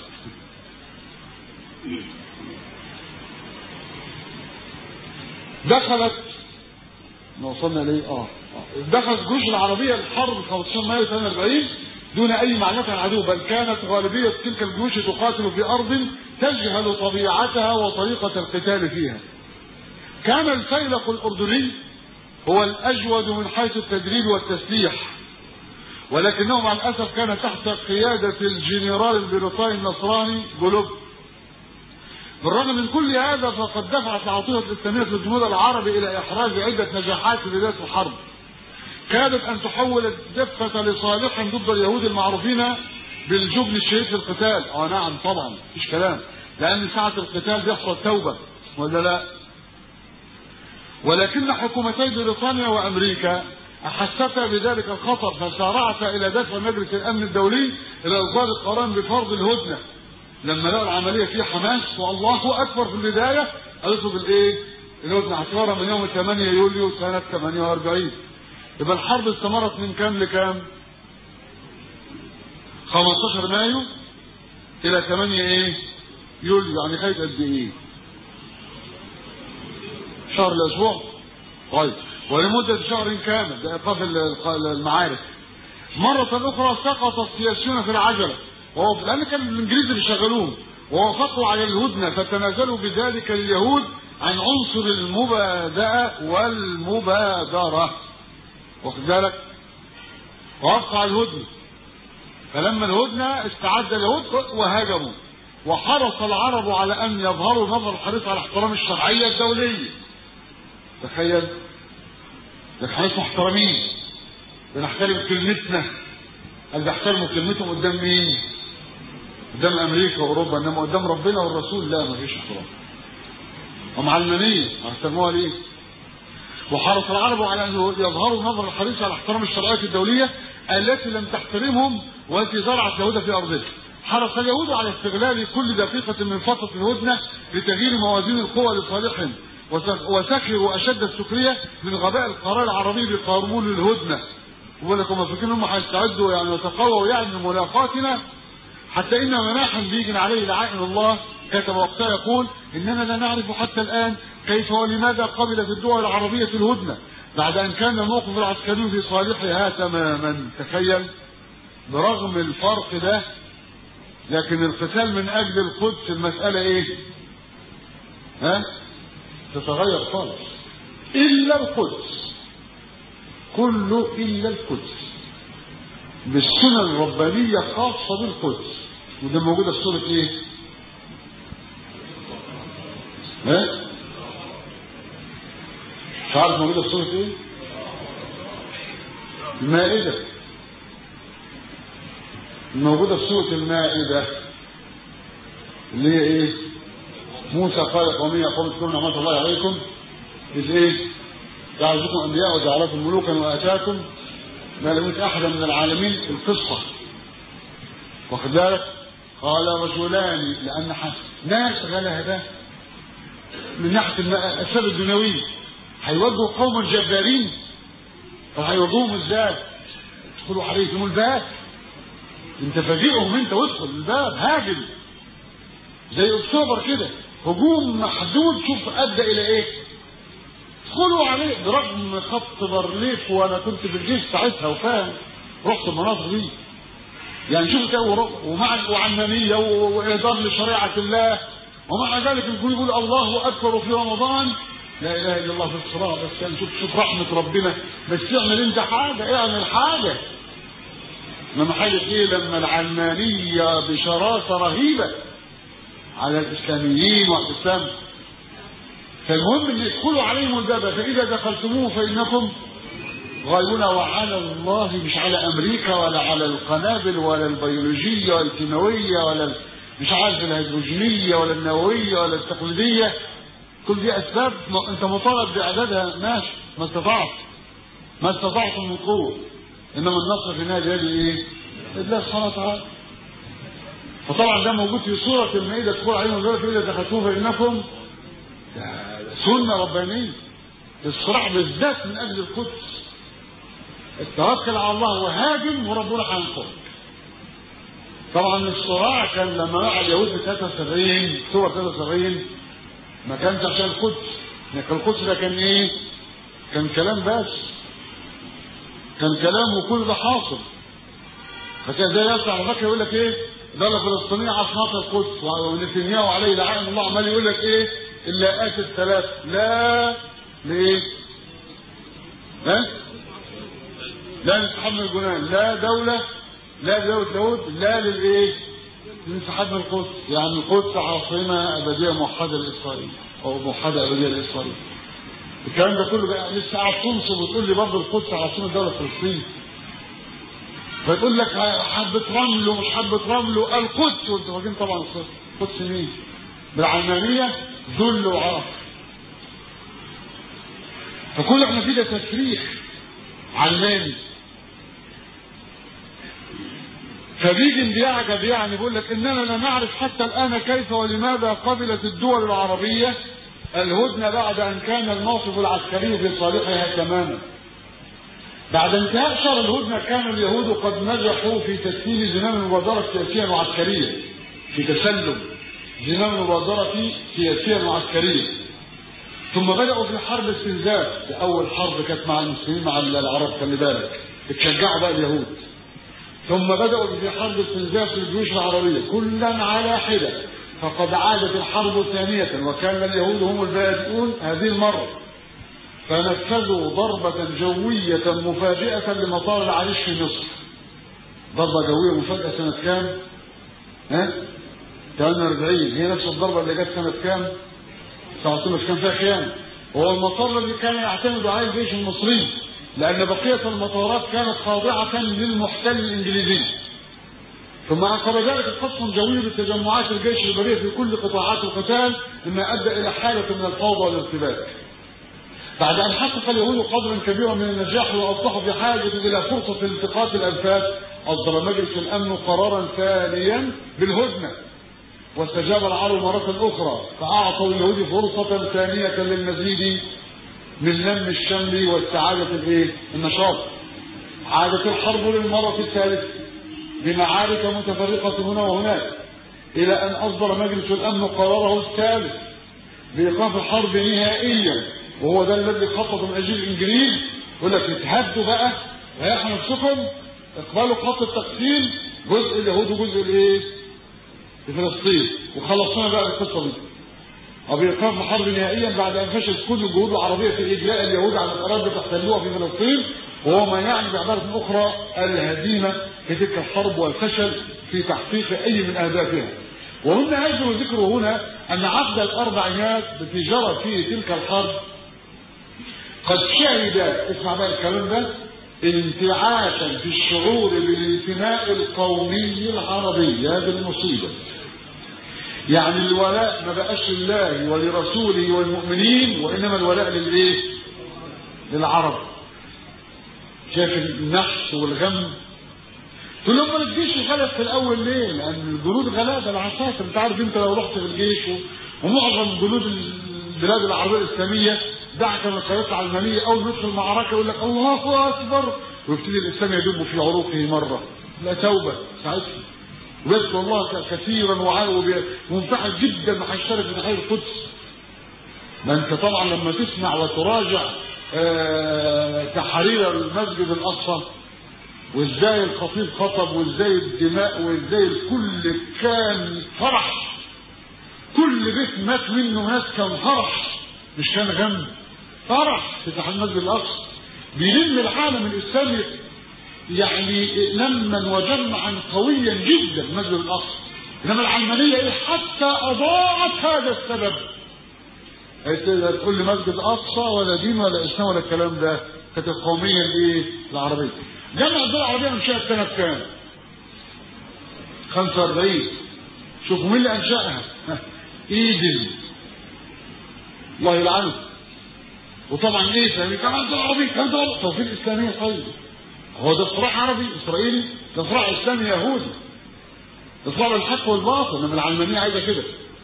S1: دخلت وصلنا ليه اه دخلت الجيوش العربيه الحرب 15 مايو 42 دون اي معنى عن العدو بل كانت غالبيه تلك الجيوش تقاتل في ارض تجهل طبيعتها وطريقه القتال فيها كان الفيلق الاردني هو الاجود من حيث التدريب والتسليح ولكنه مع الاسف كان تحت قياده الجنرال البريطاني النصراني جولوب بالرغم من كل هذا فقد دفعت العاطفه الاسلاميه في الجنود العربي الى احراز عده نجاحات في بدايه الحرب كادت ان تحول الدفه لصالح ضد اليهود المعروفين بالجبن الشديد في القتال اه نعم طبعا مفيش كلام لان ساعه القتال بيحصل توبه ولا لا ولكن حكومتي بريطانيا وامريكا احستا بذلك الخطر فسارعتا الى دفع مجلس الامن الدولي الى اصدار القرار بفرض الهدنه لما لقوا العمليه فيها حماس والله اكبر في البدايه قالوا بالايه؟ الهدنه اعتبارا من يوم 8 يوليو سنه 48 يبقى الحرب استمرت من كام لكام؟ 15 مايو الى 8 ايه؟ يوليو يعني خدت قد ايه؟ شهر الاسبوع طيب ولمدة شهر كامل لإيقاف المعارك مرة أخرى سقط السياسيون في العجلة وهو لأن كان الإنجليز اللي شغلوهم ووافقوا على الهدنة فتنازلوا بذلك اليهود عن عنصر المبادئة والمبادرة واخد بالك وافقوا على الهدنة فلما الهدنة استعد اليهود وهاجموا وحرص العرب على أن يظهروا نظر الحريص على احترام الشرعية الدولية تخيل ده احنا محترمين بنحترم كلمتنا قال بيحترموا كلمتهم قدام مين؟ قدام امريكا واوروبا انما قدام ربنا والرسول لا مفيش احترام هم علمانيه هيحترموها ليه؟ وحرص العرب على ان يظهروا نظر الحريص على احترام الشرعيات الدوليه التي لم تحترمهم والتي زرعت اليهود في ارضها. حرص اليهود على استغلال كل دقيقة من فترة الهدنة لتغيير موازين القوى لصالحهم وسخروا اشد السخريه من غباء القرار العربي بقبول الهدنه ولكم فاكرين هم هيستعدوا يعني وتقووا يعني ملاقاتنا حتى ان مناحا بيجن عليه لعائن الله كتب وقتها يقول اننا لا نعرف حتى الان كيف ولماذا قبلت الدول العربيه الهدنه بعد ان كان الموقف العسكري في صالحها تماما تخيل برغم الفرق ده لكن القتال من اجل القدس المساله ايه؟ ها؟ تتغير خالص إلا القدس كله إلا القدس بالسنة الربانية خاصة بالقدس وده موجودة في سورة إيه؟ ها؟ مش عارف موجودة في سورة ايه؟ المائدة موجودة في سورة المائدة اللي هي ايه؟ موسى قال قومي قوم اذكروا نعمة الله عليكم إذ ايه؟ جعلكم أنبياء وجعلكم ملوكا وآتاكم ما لم يؤت أحدا من العالمين القصة واخد بالك؟ قال رجلان لأن ناس غلها ده من ناحية الأسباب الدنيوية هيواجهوا قوم جبارين طب هيواجهوهم ازاي؟ ادخلوا عليهم الباب انت فاجئهم انت وادخل الباب هاجم زي اكتوبر كده هجوم محدود شوف ادى الى ايه؟ ادخلوا عليه برغم خط بارليف وانا كنت في الجيش ساعتها وفاهم رحت المناطق دي يعني شوف كده ومع وعلمانيه واهدار لشريعه الله ومع ذلك الكل يقول الله اكبر في رمضان لا اله الا الله في الصلاه بس يعني شوف شوف رحمه ربنا بس اعمل انت حاجه اعمل حاجه انما حاجه ايه لما العلمانيه بشراسه رهيبه على الاسلاميين واعتصام فالمهم ان يدخلوا عليهم الباب فاذا دخلتموه فانكم غالبون وعلى الله مش على امريكا ولا على القنابل ولا البيولوجيه ولا الكيماويه ولا مش عارف الهيدروجينيه ولا النوويه ولا التقليديه كل دي اسباب انت مطالب باعدادها ماشي ما استطعت ما استطعت من قوه انما النصر في النهايه بيد ايه؟ الله سبحانه وتعالى فطبعا ده موجود في سوره المائده تقول عليهم الباب اذا دخلتوه فانكم سنه ربانيه الصراع بالذات من اجل القدس التوكل على الله وهاجم وربنا هينصرك طبعا الصراع كان لما وقع اليهود في 73 سوره 73 ما كانش عشان القدس لكن القدس ده كان ايه؟ كان كلام بس كان كلام وكل ده حاصل فكان زي ياسر على فكره يقول لك ايه؟ دولة فلسطينية عاصمة القدس ونتنياهو عليه لعان الله عمال يقول لك ايه؟ الا اتت ثلاث لا لايه؟ ها؟ لا لانسحاب من الجنان لا دولة لا دولة داود لا للايه؟ لانسحاب من القدس يعني القدس عاصمة أبدية موحدة لإسرائيل أو موحدة أبدية لإسرائيل الكلام ده كله بقى لسه قاعد تنصب وتقول لي برضه القدس عاصمة دولة فلسطين فيقول لك حبة رمل ومش حبة رمل القدس وانتوا فاكرين طبعا القدس القدس مين؟ بالعلمانية ذل وعار فكل احنا فيه ده تسريح علماني فبيجي بيعجب يعني بيقول لك اننا لا نعرف حتى الان كيف ولماذا قبلت الدول العربيه الهدنه بعد ان كان الموقف العسكري في صالحها تماما. بعد انتهاء شهر الهدنه كان اليهود قد نجحوا في تسليم زمام المبادره سياسيا وعسكريا في تسلم زمام المبادره سياسيا وعسكريا. ثم بداوا في حرب استنزاف اول حرب كانت مع المسلمين مع العرب خلي بالك اتشجعوا بقى اليهود ثم بدأوا في حرب استنزاف الجيوش العربية كلا على حدة فقد عادت الحرب ثانية وكان اليهود هم البادئون هذه المرة فنفذوا ضربة جوية مفاجئة لمطار العريش في مصر ضربة جوية مفاجئة سنة كام؟ ها؟ 48 هي نفس الضربة اللي جت سنة كام؟ 19 مش كان فيها خيانة هو المطار الذي كان يعتمد عليه الجيش المصري لأن بقية المطارات كانت خاضعة للمحتل الإنجليزي ثم عقب ذلك القصف جوي بتجمعات الجيش البرية في كل قطاعات القتال مما أدى إلى حالة من الفوضى والارتباك بعد أن حقق اليهود قدرا كبيرا من النجاح وأصبحوا بحاجة إلى فرصة التقاط الأنفاس أصدر مجلس الأمن قرارا ثانيا بالهدنة واستجاب العرب مرة أخرى فأعطوا اليهود فرصة ثانية للمزيد من لم الشمل واستعادة الايه؟ النشاط. عادت الحرب للمرة الثالثة بمعارك متفرقة هنا وهناك إلى أن أصدر مجلس الأمن قراره الثالث بإيقاف الحرب نهائيا وهو ده الذي خطط من أجل الإنجليز يقول لك اتهدوا بقى ريحوا نفسكم اقبلوا خط التقسيم جزء اليهود وجزء الايه؟ في فلسطين وخلصنا بقى القصة دي وبإيقاف الحرب نهائيا بعد أن فشلت كل الجهود العربية في إجلاء اليهود عن الأراضي تحتلوها في فلسطين وهو ما يعني بعبارة أخرى الهزيمة في تلك الحرب والفشل في تحقيق أي من أهدافها. ومما يجب ذكره هنا أن عقد الأربعينات التي جرت فيه تلك الحرب قد شهد اسمع بقى الكلام ده انتعاشا في الشعور بالانتماء القومي العربي هذه المصيبة يعني الولاء ما بقاش لله ولرسوله والمؤمنين وإنما الولاء للإيه للعرب شايف النحس والغم تقول لهم الجيش غلب في الاول ليه؟ لان الجنود غلابه العساكر انت عارف انت لو رحت في الجيش ومعظم جنود البلاد العربيه الاسلاميه دعك من القيادات العلمانيه اول ما يدخل المعركه يقول لك الله اكبر ويبتدي الاسلام يدب في عروقه مره لا توبه ساعتها ويذكر الله كثيرا ومنفعل جدا مع الشرف في تحرير القدس ما انت طبعا لما تسمع وتراجع آه تحرير المسجد الاقصى وازاي الخطيب خطب وازاي الدماء وازاي الكل كان فرح كل بيت مات منه ناس كان فرح مش كان غم فرح في تحرير المسجد الاقصى بيلم العالم الاسلامي يعني لما وجمعا قويا جدا المسجد الاقصى انما العلمانيه ايه حتى اضاعت هذا السبب تقول لي مسجد اقصى ولا دين ولا اسلام ولا الكلام ده كانت القوميه الايه العربيه جامعه الدول العربيه انشات سنه كام 45 شوفوا مين اللي انشاها ايدن الله يلعنه وطبعا ايه ثاني كمان الدول العربيه كان دول توفيق اسلاميه طيب هو ده صراع عربي اسرائيلي ده صراع اسلامي يهودي ده صراع الحق والباطل انما العلمانيه عايزه كده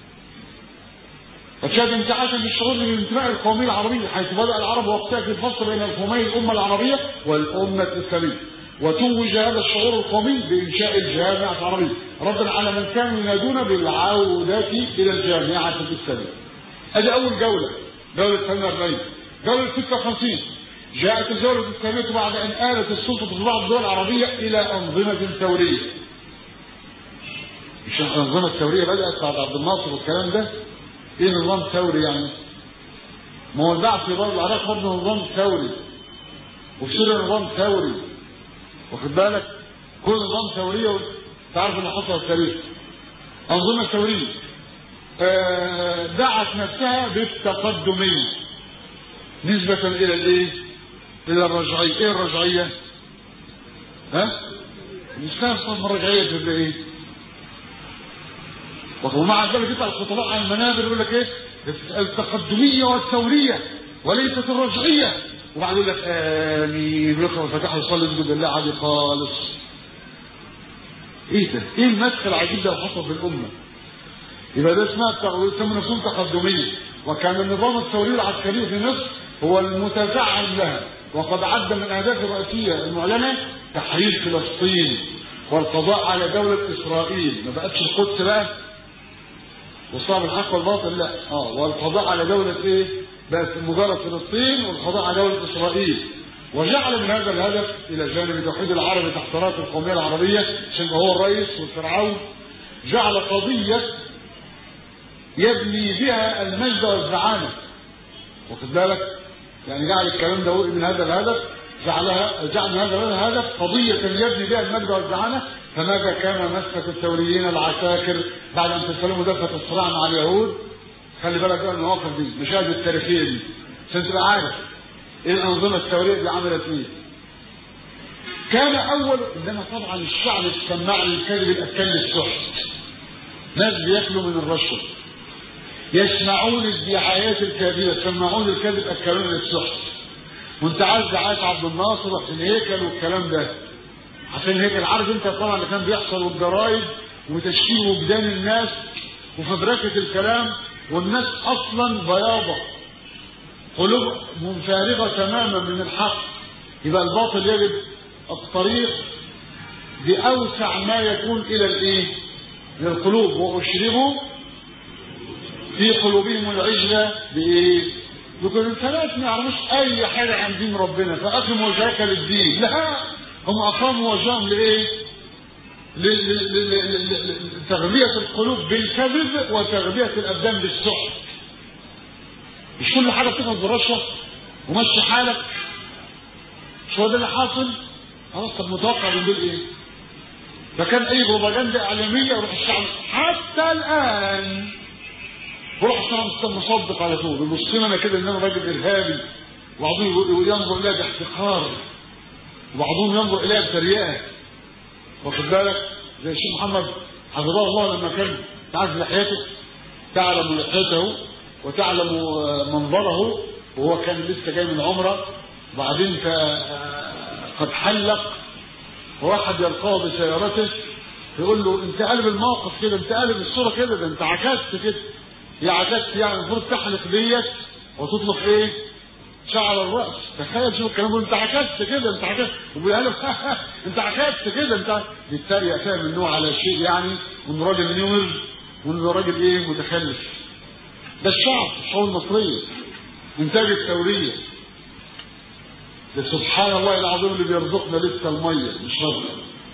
S1: فكان انتعاشا بالشعور بالانتماء القومي العربي حيث بدا العرب وقتها في الفصل بين القومي الامه العربيه والامه الاسلاميه وتوج هذا الشعور القومي بانشاء الجامعه العربيه ردا على من كانوا ينادون بالعوده الى الجامعه الاسلاميه. ادي اول جوله جوله 48 جوله 56 جاءت الجوله الاسلاميه بعد ان آلت السلطه في بعض الدول العربيه الى انظمه ثوريه. مش الانظمه الثوريه بدات بعد عبد الناصر والكلام ده ايه نظام ثوري يعني؟ ما هو البعث في برضه العراق برضه نظام ثوري وفي سوريا نظام ثوري واخد بالك؟ كل نظام ثوريه تعرف اللي حصل في التاريخ انظمه ثوريه آه دعت نفسها بالتقدميه نسبة إلى الإيه؟ إلى الرجعية، إيه الرجعية؟ ها؟ نستخدم الرجعية في إيه؟ ومع ذلك يطلع الخطباء على المنابر يقول لك ايه التقدميه والثوريه وليست الرجعيه وبعد يقول لك امين ويقرا الفاتحه ويصلي يسجد لله عادي خالص ايه ده؟ ايه المدخل العجيب ده اللي حصل في الامه؟ يبقى ده اسمها يسمى نفسهم تقدميه وكان النظام الثوري العسكري في مصر هو المتزعم لها وقد عد من اهدافه الرئيسيه المعلنه تحرير فلسطين والقضاء على دوله اسرائيل ما بقتش القدس بقى وصار الحق والباطل لا اه والقضاء على دولة ايه بس مجرد فلسطين والقضاء على دولة اسرائيل وجعل من هذا الهدف الى جانب توحيد العرب تحت راس القومية العربية عشان هو الرئيس والفرعون جعل قضية يبني بها المجد والزعامة واخد بالك يعني جعل الكلام ده من هذا الهدف جعلها جعل من هذا الهدف قضية يبني بها المجد والزعامة فماذا كان مسلك الثوريين العساكر بعد ان تسلموا دفة الصراع مع اليهود خلي بالك بقى المواقف دي المشاهد التاريخية دي عشان تبقى عارف ايه الانظمة الثورية اللي عملت ايه كان اول انما طبعا الشعب السماع للكذب الاكل السحت ناس بياكلوا من الرشوة يسمعون الدعايات الكاذبة يسمعون الكذب اكلون للسحت وانت عارف دعاية عبد الناصر وحسين هيكل والكلام ده عشان هيك عارف انت طبعا اللي كان بيحصل والجرايد وتشكيل وجدان الناس وفبركة الكلام والناس اصلا بياضة قلوب منفارغة تماما من الحق يبقى الباطل يجب الطريق بأوسع ما يكون إلى الإيه؟ من القلوب وأشربوا في قلوبهم العجلة بإيه؟ يقول انت ناس ما يعرفوش أي حاجة عن دين ربنا فأقم وجهك للدين لا هم أقاموا وجههم لإيه؟ لتغذية القلوب بالكذب وتغذية الأبدان بالسحت مش كل حاجة بتاخد بالرشوة ومشي حالك مش هو ده اللي حاصل خلاص طب متوقع من دول ايه؟ فكان اي بروباجندا اعلاميه يروح الشعب حتى الان بروح الشعب مصدق على طول يبص لنا كده ان انا راجل ارهابي وبعضهم ينظر اليها باحتقار وبعضهم ينظر اليها بتريقه واخد بالك زي الشيخ محمد حفظه الله لما كان تعرف لحيته تعلم لحيته وتعلم منظره وهو كان لسه جاي من عمره وبعدين قد حلق وواحد يلقاه بسيارته يقول له انت قلب الموقف كده انت قلب الصوره كده ده انت عكست كده هي عكست يعني المفروض تحلق ديت وتطلق ايه؟ شعر الراس تخيل شوف الكلام انت عكست كده انت عكست وبيقول له انت عكست كده انت بيتريق فاهم انه على شيء يعني وان راجل نمر وان راجل ايه متخلف ده الشعب الشعوب المصريه انتاج الثوريه ده سبحان الله العظيم اللي بيرزقنا لسه الميه مش رزق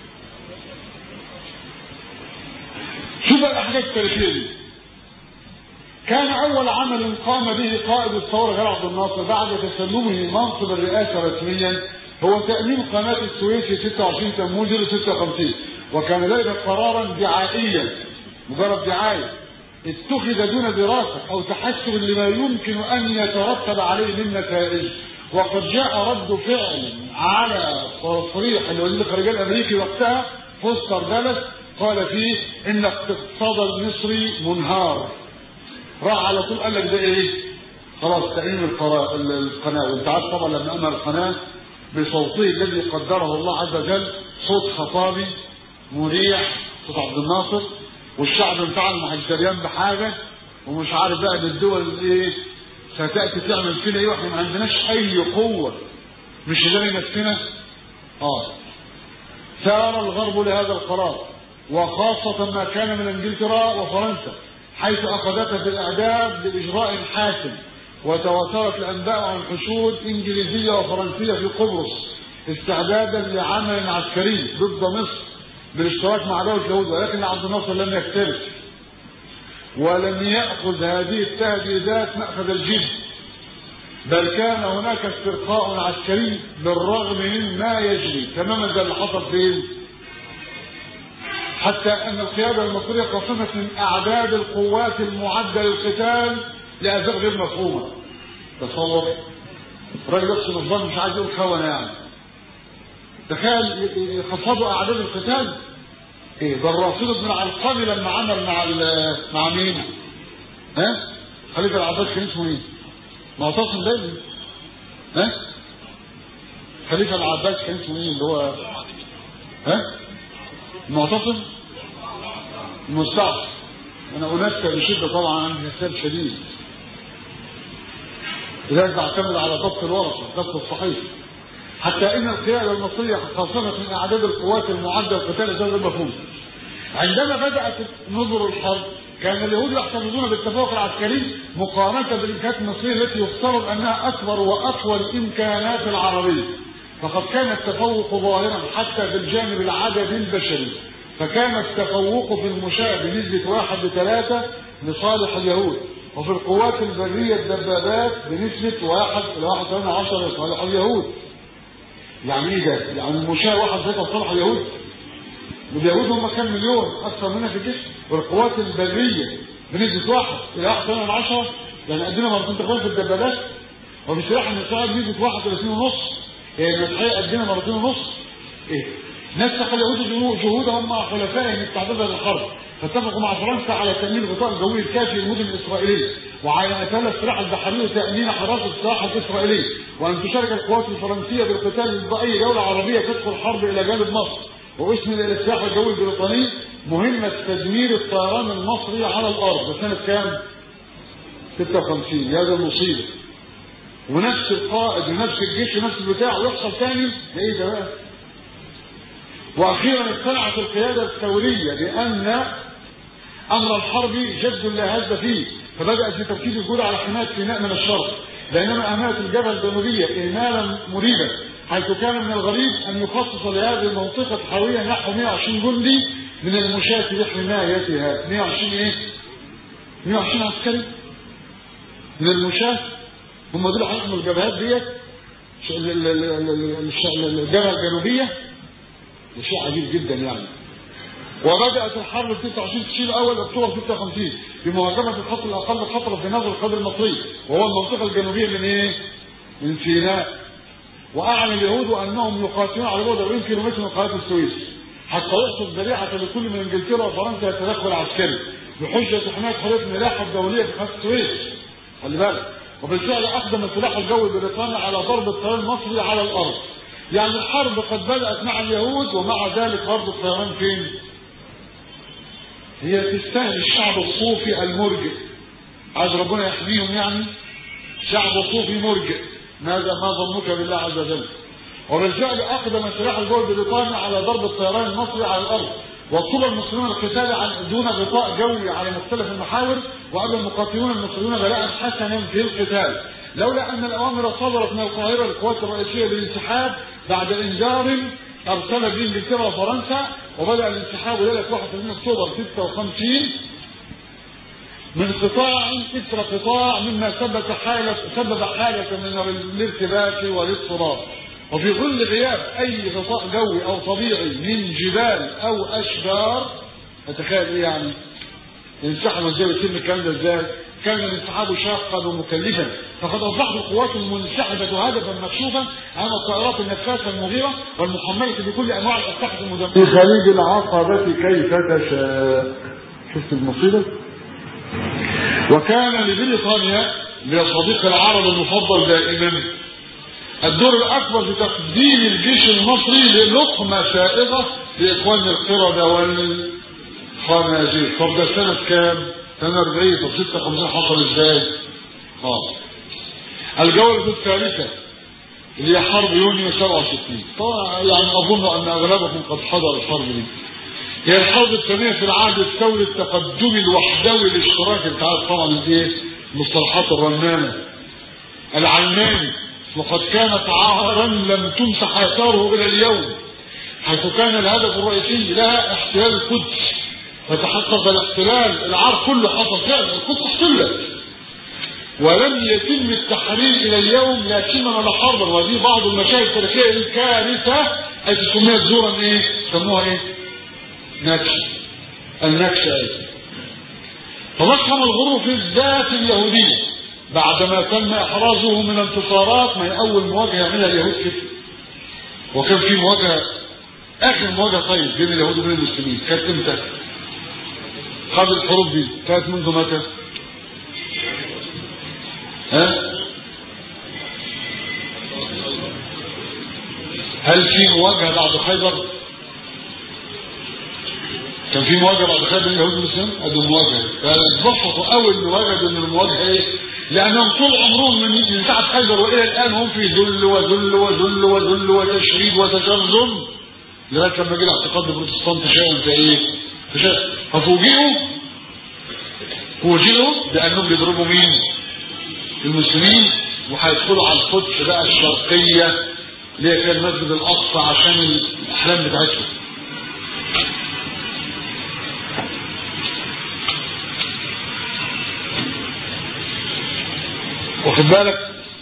S1: شوف الاحداث التاريخيه دي كان اول عمل قام به قائد الثوره جمال عبد الناصر بعد تسلمه منصب الرئاسه رسميا هو تامين قناه السويس في 26 تموز 56 وكان ذلك قرارا دعائيا مجرد دعايه اتخذ دون دراسه او تحسب لما يمكن ان يترتب عليه من نتائج وقد جاء رد فعل على تصريح الوزير الخارجيه الامريكي وقتها فوستر دالاس قال فيه ان الاقتصاد المصري منهار راح على طول قال لك ده ايه خلاص تأمين القناة وانت عارف طبعا لما أمر القناة بصوته الذي قدره الله عز وجل صوت خطابي مريح صوت عبد الناصر والشعب انفعل مع الجريان بحاجة ومش عارف بقى ان الدول ايه ستأتي تعمل فينا ايه واحنا ما عندناش اي قوة مش ده نفسنا اه سار الغرب لهذا القرار وخاصة ما كان من انجلترا وفرنسا حيث اخذتها في الاعداد باجراء حاسم وتواترت الانباء عن حشود انجليزيه وفرنسيه في قبرص استعدادا لعمل عسكري ضد مصر بالاشتراك مع دوله اليهود ولكن عبد الناصر لم يكترث ولم ياخذ هذه التهديدات ماخذ الجد بل كان هناك استرخاء عسكري بالرغم من ما يجري تماما زي اللي حصل فين حتى ان القياده المصريه قسمت من اعداد القوات المعده للقتال لاسباب غير مفهومه تصور راجل يقصد الظن مش عايز يقول خونه يعني تخيل يخفضوا اعداد القتال ايه ده الرافض بن علقمي لما عمل مع مع مين؟ ها؟ خليفه العباس كان اسمه ايه؟ معتصم دايما ها؟ خليفه العباس كان اسمه ايه اللي هو ها؟ المعتصم المستعصم انا انكر بشده طبعا عندي حساب شديد لذلك بعتمد على ضبط الورقه ضبط الصحيح حتى ان القياده المصريه خاصه من اعداد القوات المعده للقتال غير مفهوم عندما بدات نظر الحرب كان اليهود يحتفظون بالتفوق العسكري مقارنه بالامكانيات المصريه التي يفترض انها اكبر واقوى الامكانات العربيه فقد كان التفوق ظاهرا حتى بالجانب العددي البشري فكان التفوق في المشاة بنسبة واحد لثلاثة لصالح اليهود وفي القوات البرية الدبابات بنسبة واحد إلى واحد ثمانية عشر لصالح اليهود يعني ايه ده؟ يعني المشاة واحد ثلاثة لصالح اليهود واليهود هم كام مليون أكثر منها في الجسم والقوات البرية بنسبة واحد إلى واحد ثمانية عشر يعني قدنا مرتين تقوية في الدبابات وبالسلاح النسائي بنسبة واحد ثلاثين ونص يعني المسيحية قدنا مرتين ونص ايه نسخ اليهود جهودهم مع حلفائهم استعدادا للحرب فاتفقوا مع فرنسا على تامين الغطاء الجوي الكافي للمدن الاسرائيليه وعلى قتال السلاح البحري وتامين حراسه السلاح الاسرائيلي وان تشارك القوات الفرنسيه بالقتال ضد اي دوله عربيه تدخل حرب الى جانب مصر واسم السلاح الجوي البريطاني مهمه تدمير الطيران المصري على الارض سنه كام؟ 56 هذا المصيبه ونفس القائد ونفس الجيش ونفس البتاع ويحصل تاني ايه ده بقى؟ واخيرا اقتنعت القياده الثوريه بان امر الحرب جد لا هز فيه فبدات في تركيز الجهود على حمايه سيناء من الشرق بينما اهملت الجبهه الجنوبيه اهمالا مريبا حيث كان من الغريب ان يخصص لهذه المنطقه حوالي نحو 120 جندي من المشاة لحمايتها 120 ايه؟ 120 عسكري من المشاة هم دول هيحموا الجبهات ديت الجبهه الجنوبيه ده شيء عجيب جدا يعني وبدات الحرب في 29 تشرين الاول اكتوبر 56 بمهاجمه الخط الاقل خطرا في نظر القوات المصري وهو المنطقه الجنوبيه من ايه؟ من سيناء واعلن اليهود انهم يقاتلون على بعد 40 كيلومتر من قناه السويس حتى يحصل ذريعه لكل من انجلترا وفرنسا يتدخل عسكري بحجه حمايه حريه الملاحه الدوليه في قناه السويس خلي بالك وبالفعل اقدم السلاح الجوي بريطانيا على ضرب الطيران المصري على الارض يعني الحرب قد بدات مع اليهود ومع ذلك برضه الطيران فين؟ هي تستاهل الشعب الصوفي المرجئ عايز ربنا يحميهم يعني شعب صوفي مرجئ ماذا ما ظنك بالله عز وجل وبالفعل اقدم سلاح الجو البريطاني على ضرب الطيران المصري على الارض واطلب المسلمون القتال عن دون غطاء جوي على مختلف المحاور وابى المقاتلون المصريون بلاء حسنا في القتال لولا ان الاوامر صدرت من القاهره للقوات الرئيسيه بالانسحاب بعد انذار ارسل به انجلترا وفرنسا وبدا الانسحاب ليله 31 اكتوبر 56 من قطاع اثر قطاع مما سبب حاله سبب حاله من الارتباك والاضطراب وفي ظل غياب اي غطاء جوي او طبيعي من جبال او اشجار اتخيل ايه يعني ينسحبوا ازاي ويتم الكلام ده ازاي كان الانسحاب شاقا ومكلفا فقد اصبحت القوات المنسحبه هدفا مكشوفا امام الطائرات النفاثه المغيره والمحمله بكل انواع الاسلحه المدمره في خليج العقبه كيف تشاء شفت المصيبه وكان لبريطانيا لصديق العرب المفضل دائما الدور الاكبر في تقديم الجيش المصري للقمه سائغه لاخوان القرده والخنازير طب ده سنه كام؟ سنه 40 طب 56 حصل ازاي؟ اه الجوله الثالثه اللي هي حرب يونيو 67 طبعا يعني اظن ان اغلبكم قد حضر الحرب دي هي الحرب الثانيه في العهد الثوري التقدمي الوحدوي الاشتراكي انت عارف طبعا الايه؟ المصطلحات الرنانه العلماني وقد كانت عارا لم تمسح اثاره الى اليوم حيث كان الهدف الرئيسي لها احتلال القدس فتحقق الاحتلال العار كله حصل فعلا القدس احتلت ولم يتم التحرير الى اليوم لا سلما ولا حربا وهذه بعض المشاهد التاريخيه الكارثه التي سميت زورا ايه؟ سموها ايه؟ نكسه النكسه ايه؟ تضخم الغرور في الذات اليهوديه بعدما تم احرازه من انتصارات ما هي اول مواجهه يعملها اليهود كده وكان في مواجهه اخر مواجهه طيب بين اليهود وبين المسلمين كانت امتى؟ قبل الحروب دي كانت منذ متى؟ ها؟ هل في مواجهه بعد خيبر؟ كان في مواجهه بعد خيبر بين اليهود والمسلمين؟ ادي مواجهه فاتبسطوا قوي ان وجدوا ان المواجهه ايه؟ لانهم طول عمرهم من من ساعه خيبر والى الان هم في ذل وذل وذل وذل وتشريد وتشرذم لغايه لما جه الاعتقاد البروتستانتي شيئا فايه؟ فشيء ففوجئوا فوجئوا بانهم بيضربوا مين؟ المسلمين وهيدخلوا على القدس بقى الشرقيه اللي هي فيها المسجد الاقصى عشان الاحلام بتاعتهم واخد بالك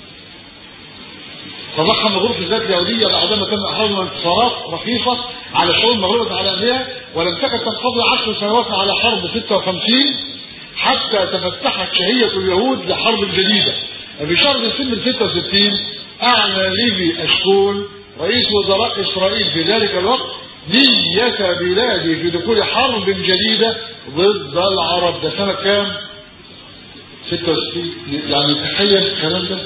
S1: تضخم غرفة الذات اليهودية بعدما تم إحراز انتصارات رخيصة على الشعوب المغلوبة على أهلها ولم تكن تنقضي عشر سنوات على حرب 56 حتى تفتحت شهية اليهود لحرب جديدة وفي شهر ديسمبر 66 أعلن ليفي أشكول رئيس وزراء إسرائيل في ذلك الوقت نية بلاده في دخول حرب جديدة ضد العرب ده سنة كام؟ 66 يعني تخيل الكلام ده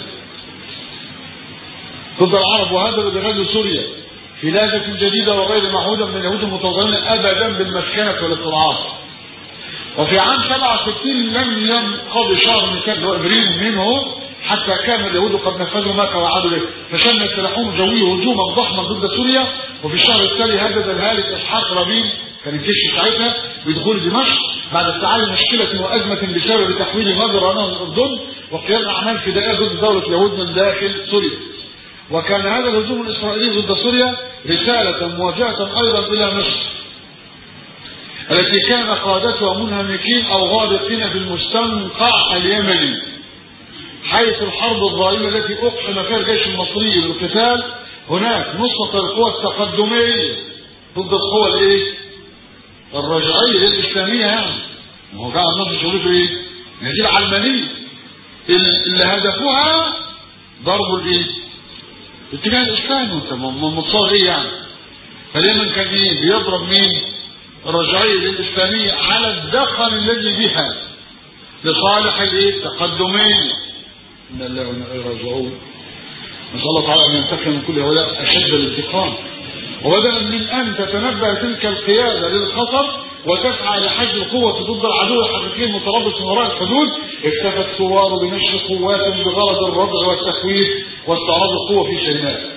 S1: ضد العرب وهددوا بغزو سوريا خلافة جديدة وغير معهودة من اليهود المتوغلين أبدا بالمسكنة والاستضعاف وفي عام 67 لم ينقضي شهر من كان ابريل منه حتى كان اليهود قد نفذوا ما توعدوا به فشن سلاحهم الجوي هجوما ضخما ضد سوريا وفي الشهر التالي هدد الهالك اسحاق رابين كان الجيش ساعتها بدخول دمشق بعد استعاده مشكله وازمه بسبب تحويل مجرى نهر الاردن وقيام اعمال فدائيه ضد دوله اليهود من داخل سوريا وكان هذا الهجوم الاسرائيلي ضد سوريا رساله موجهه ايضا الى مصر التي كان قادتها منهمكين او غارقين في المستنقع اليمني حيث الحرب الظالمه التي اقحم فيها الجيش المصري للقتال هناك نصرة القوى التقدمية ضد القوى الايه؟ الرجعية الإسلامية يعني ما هو قاعد النصر شغلته ايه؟ هي دي العلمانية اللي هدفها ضربه الايه اتجاه الاسلام وانت متصور ايه يعني فاليمن كان ايه بيضرب مين الرجعيه الاسلاميه على الدخل الذي بها لصالح الايه التقدميه ان الله وانا اليه راجعون نسال الله تعالى ان ينتقم من كل هؤلاء اشد الانتقام وبدلا من ان تتنبه تلك القياده للخطر وتسعى لحج القوة ضد العدو الحقيقي المتربص من وراء الحدود اكتفى الثوار بنشر قوات بغرض الردع والتخويف واستعراض القوة في سيناء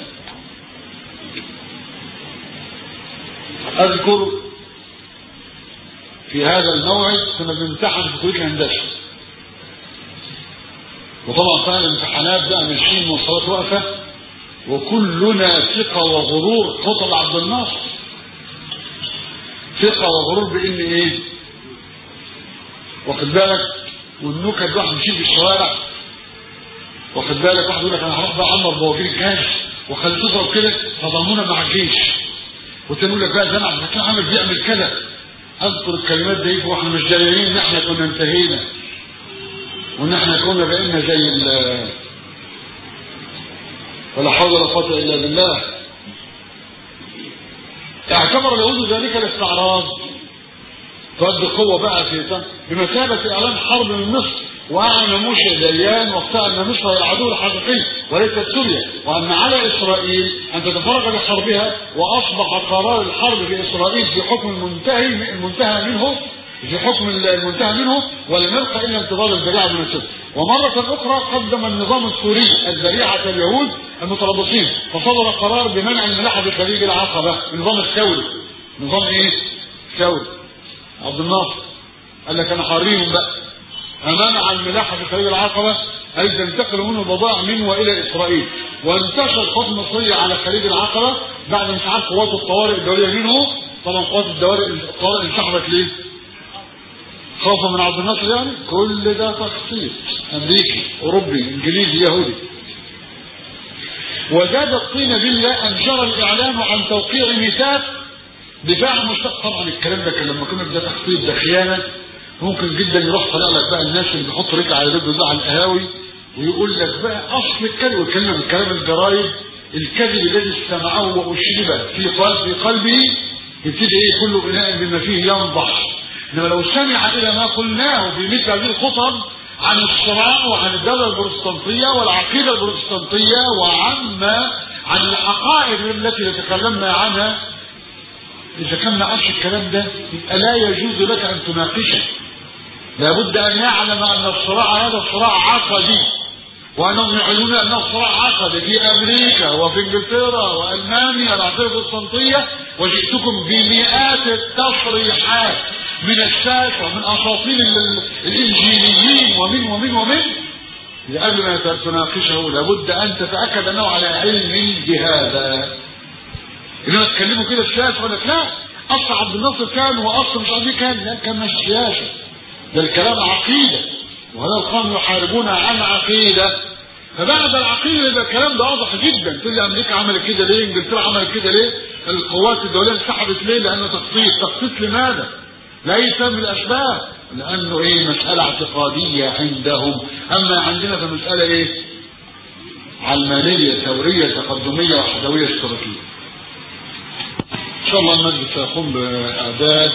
S1: اذكر في هذا الموعد كنا بنمتحن في كليه الهندسه وطبعا كان الامتحانات بقى ماشيين والصلاه واقفه وكلنا ثقه وغرور خطب عبد الناصر ثقه وغرور بان ايه واخد بالك والنكت واحد يمشي في الشوارع واخد بالك واحد يقول لك انا هروح بقى عمر بوابير الجيش وخليه تضرب كده تضامنا مع الجيش والتاني يقول لك بقى ده انا كان عامل بيعمل كده اذكر الكلمات دي واحنا مش داريين ان احنا كنا انتهينا وان احنا كنا بقينا زي ال ولا حول ولا قوه الا بالله اعتبر اليهود ذلك الاستعراض تؤدي قوه بقى في بمثابه اعلان حرب من مصر واعلن موشى ديان وقتها ان مصر هي العدو الحقيقي وليست سوريا وان على اسرائيل ان تتفرغ لحربها واصبح قرار الحرب في اسرائيل في حكم المنتهي المنتهى منه في حكم المنتهى منه ولم يبقى الا انتظار الذريعه من السد ومره اخرى قدم النظام السوري الذريعه اليهود المتربصين فصدر قرار بمنع الملاحه في خليج العقبه النظام الثوري نظام ايه؟ ثوري عبد الناصر قال لك انا حاريهم بقى منع الملاحه في خليج العقبه اي تنتقل منه البضائع من والى اسرائيل وانتشر الحكم المصري على خليج العقبه بعد انسحاب قوات الطوارئ الدوليه منه طبعا قوات الطوارئ انسحبت ليه؟ خوفا من عبد الناصر يعني كل ده تخطيط امريكي اوروبي انجليزي يهودي وزاد الطين بالله ان جرى الاعلان عن توقيع ميثاق دفاع مشتق طبعا الكلام ده كان لما كنا ده تخطيط ده خيانه ممكن جدا يروح طالع لك بقى الناس اللي بيحط رجل على رجل ده على القهاوي ويقول لك بقى اصل الكذب ويتكلم من كلام الجرايد الكذب الذي استمعه واشرب في قلب في قلبه يبتدي ايه كل اناء بما فيه ينضح انما لو سمع الى ما قلناه في مثل هذه الخطب عن الصراع وعن الدولة البروتستانتية والعقيدة البروتستانتية وعما عن العقائد التي تكلمنا عنها إذا كان ما عرفش الكلام ده يبقى لا يجوز لك أن تناقشه لابد أن يعلم أن الصراع هذا صراع عقدي وأنهم يعلنون أنه صراع عقدي في أمريكا وفي إنجلترا وألمانيا العقيدة البروتستانتية وجئتكم بمئات التصريحات من الساس ومن اساطير الانجيليين ومن ومن ومن قبل ما تناقشه لابد ان تتاكد انه على علم بهذا انما تكلموا كده السياسه يقول لك لا اصل عبد الناصر كان واصل مش عارف كان لا كان مش سياسه ده الكلام عقيده وهذا القوم يحاربون عن عقيده فبعد العقيده يبقى الكلام ده واضح جدا تقول لي امريكا عملت كده ليه انجلترا عملت كده ليه القوات الدوليه انسحبت ليه لانه تخطيط تخطيط لماذا ليس من الاسباب لانه ايه مساله اعتقاديه عندهم اما عندنا فمساله ايه علمانيه ثوريه تقدميه وحدويه اشتراكيه ان شاء الله المجلس سيقوم باعداد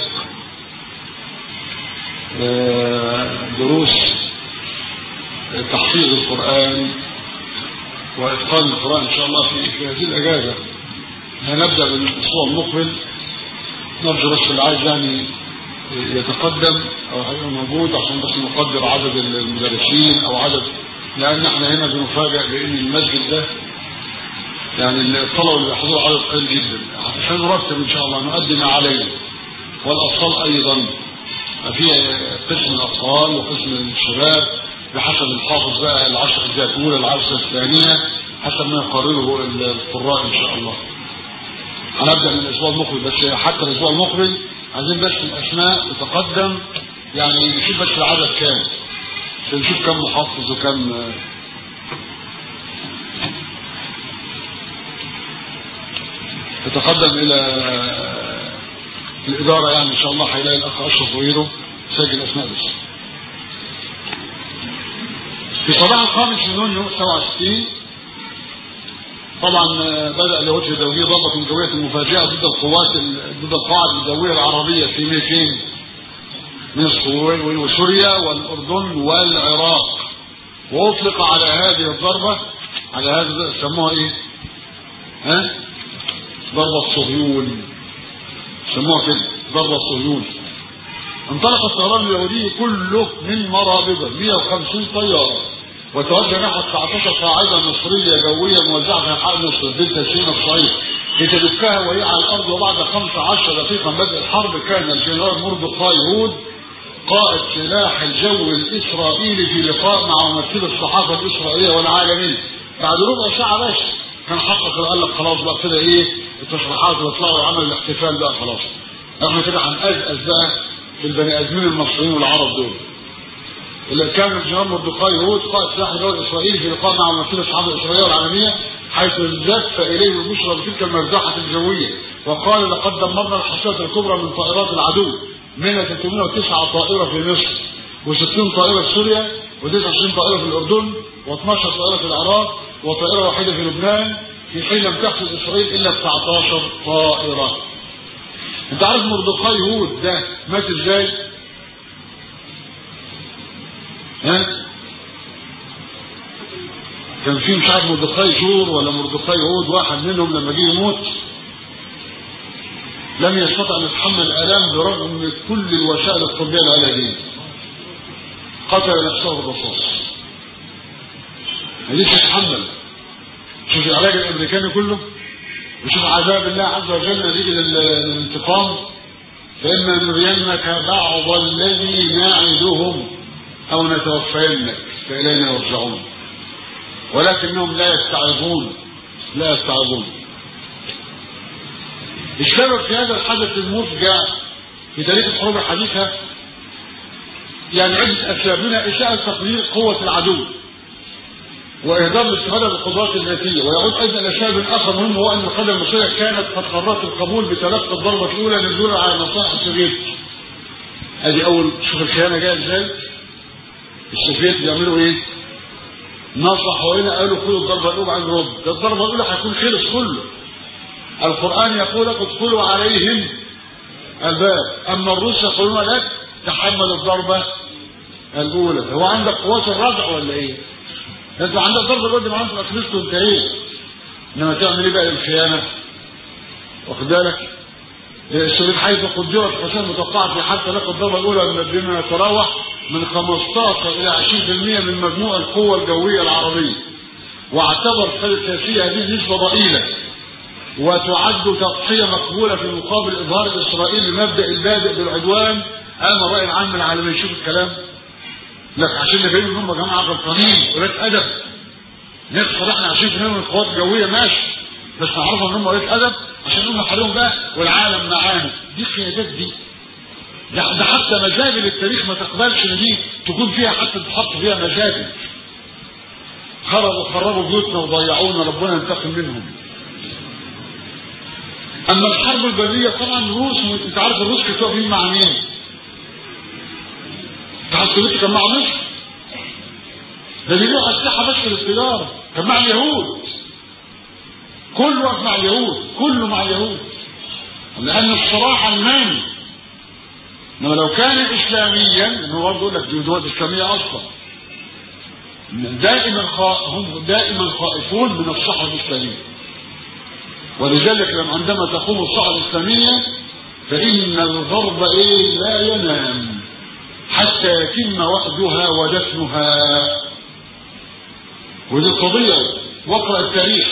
S1: دروس تحفيظ القران واتقان القران ان شاء الله في, في هذه الاجازه هنبدا بالاسبوع المقبل نرجو بس اللي عايز يعني يتقدم او هيبقى موجود عشان بس نقدر عدد المدرسين او عدد لان احنا هنا بنفاجئ بان المسجد ده يعني الطلبه اللي بيحضروا عدد قليل جدا عشان نرتب ان شاء الله نؤدي ما علينا والاطفال ايضا في قسم الاطفال وقسم الشباب بحسب الحافظ بقى العشر الاجزاء الاولى العشر الثانيه حسب ما يقرره القراء ان شاء الله هنبدا من الاسبوع المقبل بس حتى الاسبوع المقبل عايزين بس الاسماء تتقدم يعني نشوف بس العدد كام نشوف كم محفظ وكم تتقدم الى الاداره يعني ان شاء الله هيلاقي الاخ اشرف وغيره سجل اسماء بس في صباح الخامس من يونيو 67 طبعا بدأ اليهود في توجيه ضربة جوية مفاجئة ضد القوات ضد القواعد الجوية العربية في ميتين مصر وسوريا والأردن والعراق وأطلق على هذه الضربة على هذا سموها إيه؟ ها؟ ضربة صهيون سموها كده ضربة صهيون انطلق الطيران اليهودي كله من مرابضة 150 طيارة وتوجه نحو 19 قاعدة مصرية جوية موزعة في انحاء مصر دلتا سينا الصعيد لتدكها وهي على الأرض وبعد 15 دقيقة من بدء الحرب كان الجنرال مردخاي هود قائد سلاح الجو الإسرائيلي في لقاء مع ممثل الصحافة الإسرائيلية والعالمين بعد ربع ساعة بس كان حقق قال لك خلاص بقى كده إيه التصريحات ويطلعوا وعمل الاحتفال بقى خلاص احنا كده هنأزأز بقى البني آدمين المصريين والعرب دول اللي كان الجنرال مردخاي هود قائد سلاح الجو الإسرائيلي في لقاء مع ممثل الصحافة الإسرائيلية والعالمية حيث زف إليه البشرى بتلك المرزحة الجوية وقال لقد دمرنا الحصيلة الكبرى من طائرات العدو منها 309 طائرة في مصر و60 طائرة في سوريا و29 طائرة في الأردن و12 طائرة في العراق وطائرة واحدة في لبنان في حين لم تحصل إسرائيل إلا 19 طائرة أنت عارف مردخاي هود ده مات إزاي؟ ها؟ كان في مش عارف مردخاي جور ولا مردخاي هود واحد منهم لما جه يموت لم يستطع ان يتحمل الالام برغم من كل الوسائل الطبيه العلاجيه قتل نفسه بالرصاص ما قدرش يتحمل شوف العلاج الامريكاني كله وشوف عذاب الله عز وجل نتيجه للانتقام فاما نرينك بعض الذي نعدهم او نتوفينك فالينا يرجعون ولكنهم لا يستعظون لا يستعظون السبب في هذا الحدث المفجع في تاريخ الحروب الحديثة يعني عدة أسباب منها إشاعة تقدير قوة العدو وإهدار الاستفادة بالقدرات الذاتية ويعود أيضا إلى سبب آخر مهم هو أن القادة المصرية كانت قد قررت القبول بتلقي الضربة الأولى للدول على مصالح السوفيت أدي أول شوف الخيانة جاية إزاي السوفيت بيعملوا إيه؟ نصحوا هنا قالوا خذوا الضربة الأولى عن رد ده الضربة الأولى هيكون خلص كله القرآن يقول لك ادخلوا عليهم الباب أما الروس يقولون لك تحمل الضربة الأولى هو عندك قوات الردع ولا إيه؟ أنت عندك ضربة الأولى معناته أنت خلصت وأنت إيه؟ إنما تعمل إيه بقى الخيانة؟ واخد بالك؟ السوفيت حيث قدرت حسين متوقعة في حتى لقى الضربة الأولى بما يتراوح من 15 إلى 20% من مجموع القوة الجوية العربية واعتبر القيادة السياسية هذه نسبة ضئيلة وتعد تضحية مقبولة في مقابل إظهار إسرائيل لمبدأ البادئ بالعدوان أما الرأي العام العالمي شوف الكلام لك عشان نبين ان هم جماعة غلطانين ولاد أدب نخسر احنا 20% من القوات الجوية ماشي بس نعرفهم ان هم ولاد أدب عشان هم حريهم بقى والعالم معانا دي قيادات دي ده, ده حتى مزاجل التاريخ ما تقبلش ان دي تكون فيها حتى تحط فيها مزاجل خربوا خربوا بيوتنا وضيعونا ربنا ينتقم منهم اما الحرب البريه طبعا الروس انت عارف الروس كانوا واقفين مع مين؟ الاتحاد السوفيتي كان مع مصر ده بيبيعوا اسلحه بس للتجاره كان مع اليهود كله واقف مع اليهود كله مع اليهود لان الصراع علماني انما لو كان اسلاميا هو برضه يقول لك دي دول اسلاميه اصلا دائما خا... هم دائما خائفون من الصحوه الاسلاميه ولذلك لما عندما تقوم الصحوه الاسلاميه فان الغرب ايه لا ينام حتى يتم وحدها ودفنها ودي قضيه واقرا التاريخ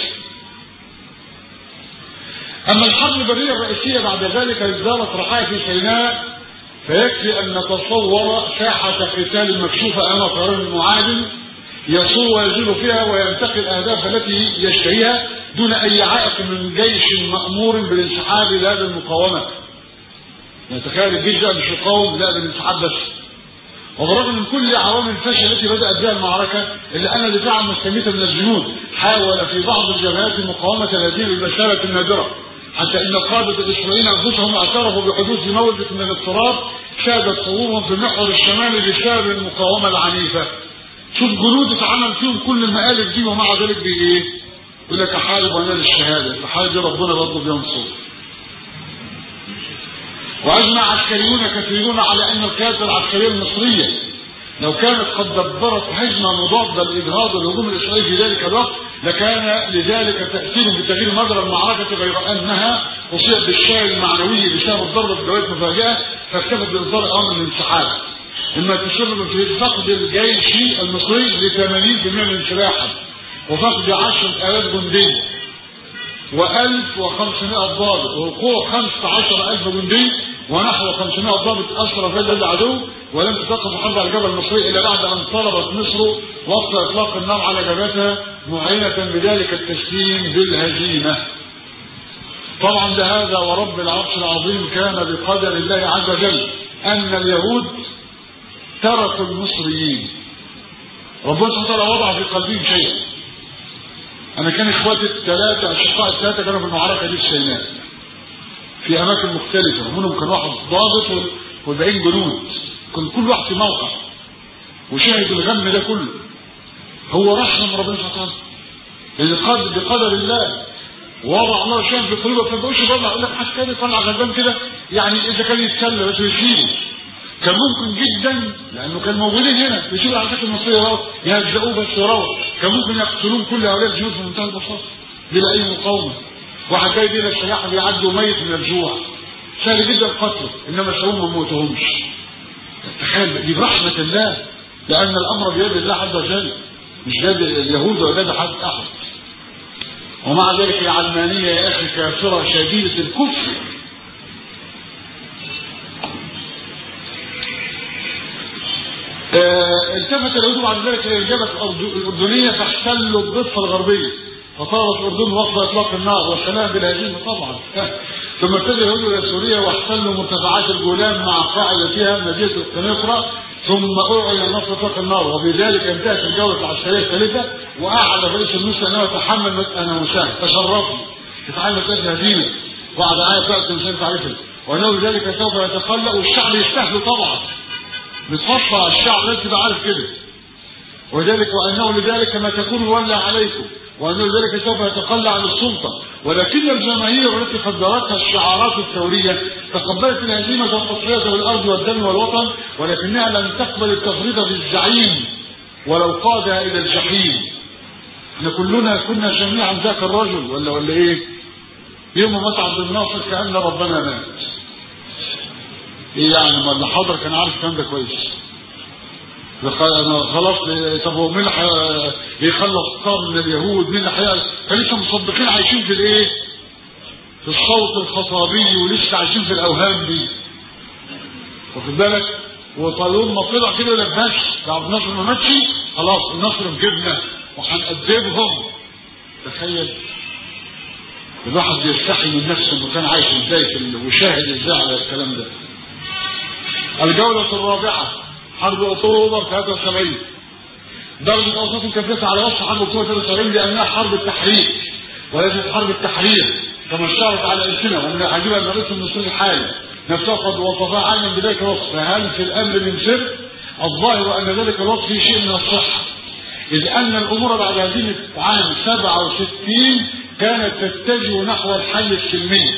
S1: اما الحرب البريه الرئيسيه بعد ذلك ازدالت رحايا في سيناء فيكفي أن نتصور ساحة قتال مكشوفة أمام طيران المعادل يصور ويزيل فيها وينتقي الأهداف التي يشتهيها دون أي عائق من جيش مأمور بالانسحاب لا بالمقاومة يعني تخيل الجيش ده مش يقاوم لا بالانسحاب بس وبرغم من كل عوامل الفشل التي بدأت بها المعركة إلا أن دفاعا مستميتا من الجنود حاول في بعض الجبهات مقاومة هذه المسألة النادرة حتى ان قادة الاسرائيليين انفسهم اعترفوا بحدوث موجة من الاضطراب شهدت حضورهم في المحور الشمالي بسبب المقاومة العنيفة شوف جنود اتعمل فيهم كل المقالب دي ومع ذلك بايه يقول لك احارب وانال الشهاده الحارب دي ربنا برضه بينصر واجمع عسكريون كثيرون على ان القياده العسكريه المصريه لو كانت قد دبرت هجمه مضاده لاجهاض الهجوم الاسرائيلي في ذلك الوقت لكان لذلك تاثير في تغيير مجرى المعركه غير انها اصيبت بالشلل المعنوي بسبب الضربه الجويه مفاجاه فاكتفت باصدار امر الانسحاب مما تسبب في فقد الجيش المصري ل 80% من سلاحه وفقد 10000 جندي و1500 ضابط ووقوع 15000 جندي ونحو 500 ضابط اسرى في يد العدو ولم تتوقف الحرب على الجبهه المصري الا بعد ان طلبت مصر وقف اطلاق النار على جبهتها معينه بذلك التسليم بالهزيمه. طبعا لهذا ورب العرش العظيم كان بقدر الله عز وجل ان اليهود تركوا المصريين. ربنا سبحانه وتعالى وضع في قلبهم شيئا. انا كان اخواتي الثلاثه اشقاء الثلاثه كانوا في المعركه دي في سيناء. في اماكن مختلفه منهم كان واحد ضابط والباقيين جنود كان كل واحد في موقع وشاهد الغم ده كله هو رحم ربنا سبحانه وتعالى بقدر بقدر الله وضع الله شيئا في قلوبه فما بقولش بره اقول لك حد تاني طلع غلبان كده يعني اذا كان يتسلى بس يشيله كان ممكن جدا لانه كان موجودين هنا يشيلوا العساكر المصريه يروح يهزقوه بس يروح كان ممكن يقتلون كل هؤلاء الجنود في منتهى البساطه بلا اي مقاومه واحد جاي بينا السلاح بيعدي ميت من الجوع سهل جدا قتله انما سوهم ما موتهمش تخيل دي برحمه الله لان الامر بيد الله عز وجل مش بيد اليهود ولا بيد حد احد ومع ذلك العلمانيه يا اخي كافره شديده الكفر آه التفت اليهود بعد ذلك الى الجبهه الاردنيه فاحتلوا الضفه الغربيه فطالت الاردن وقف اطلاق النار والسلام بالهزيمه طبعا ثم اتجه اليهود الى سوريا واحتلوا مرتفعات الجولان مع قاعدتها مدينه القنيطره ثم اعلن نصر اطلاق النار وبذلك انتهت الجوله العسكريه الثالثه واعلن رئيس النصر انه يتحمل مساله مساهم تشرفوا تتعامل مساله هزيمه وعد آية بتاعت مش تعرفها وانه بذلك سوف يتقلق والشعب يستهل طبعا بتصفى الشعب لازم تبقى عارف كده وذلك وانه لذلك ما تكون ولى عليكم وأنه ذلك سوف يتخلى عن السلطة ولكن الجماهير التي قدرتها الشعارات الثورية تقبلت الهزيمة والتصفية بالأرض والدم والوطن ولكنها لم تقبل التفريط في الزعيم ولو قادها إلى الجحيم احنا كلنا كنا جميعا ذاك الرجل ولا ولا ايه يوم مات عبد الناصر كأن ربنا مات ايه يعني ما اللي حضر كان عارف الكلام ده كويس خلاص طب هو مين اللي يخلص قرن اليهود مين اللي فلسه مصدقين عايشين في الايه؟ في الصوت الخطابي ولسه عايشين في الاوهام دي واخد بالك وطالون ما طلع كده يقول لك بس ده عبد الناصر ما ماتش خلاص النصر في جبنا وهنأدبهم تخيل الواحد بيستحي من نفسه انه كان عايش ازاي وشاهد ازاي على الكلام ده الجولة الرابعة حرب اكتوبر 73 درجة اوساط كانت على وصف حرب اكتوبر 73 لانها حرب التحرير وليست حرب التحرير كما اشتهرت على السنة ومن العجيب ان الرئيس المصري الحالي نفسه قد وصفها عينا بذلك الوصف فهل في الامر من سر؟ الظاهر ان ذلك الوصف فيه شيء من الصحة اذ ان الامور بعد هزيمة عام 67 كانت تتجه نحو الحل السلمي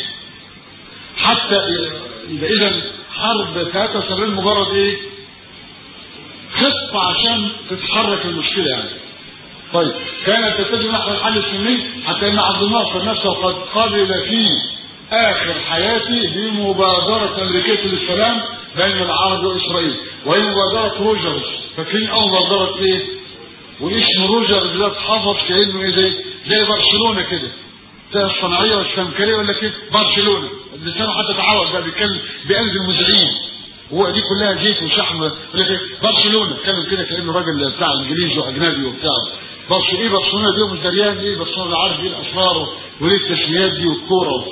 S1: حتى اذا حرب 73 مجرد ايه؟ خطة عشان تتحرك المشكلة يعني طيب كانت تتجه نحو الحل السني حتى ان عبد الناصر نفسه قد قبل في اخر حياته بمبادرة امريكية للسلام بين العرب واسرائيل وهي مبادرة روجرز فاكرين اول مبادرة ايه؟ واسم روجرز ده اتحفظ كانه ايه زي زي برشلونة كده زي الصناعية والسمكرية ولا كده برشلونة لسانه حتى تعود بقى بيتكلم بقلب المذيعين هو دي كلها زيت وشحم برشلونه اتكلم كده كانه راجل بتاع انجليزي واجنبي وبتاع برشلونه ايه برشلونه دي مش دريان ايه برشلونه اللي عارف ايه الاسرار وليه التسميات دي والكوره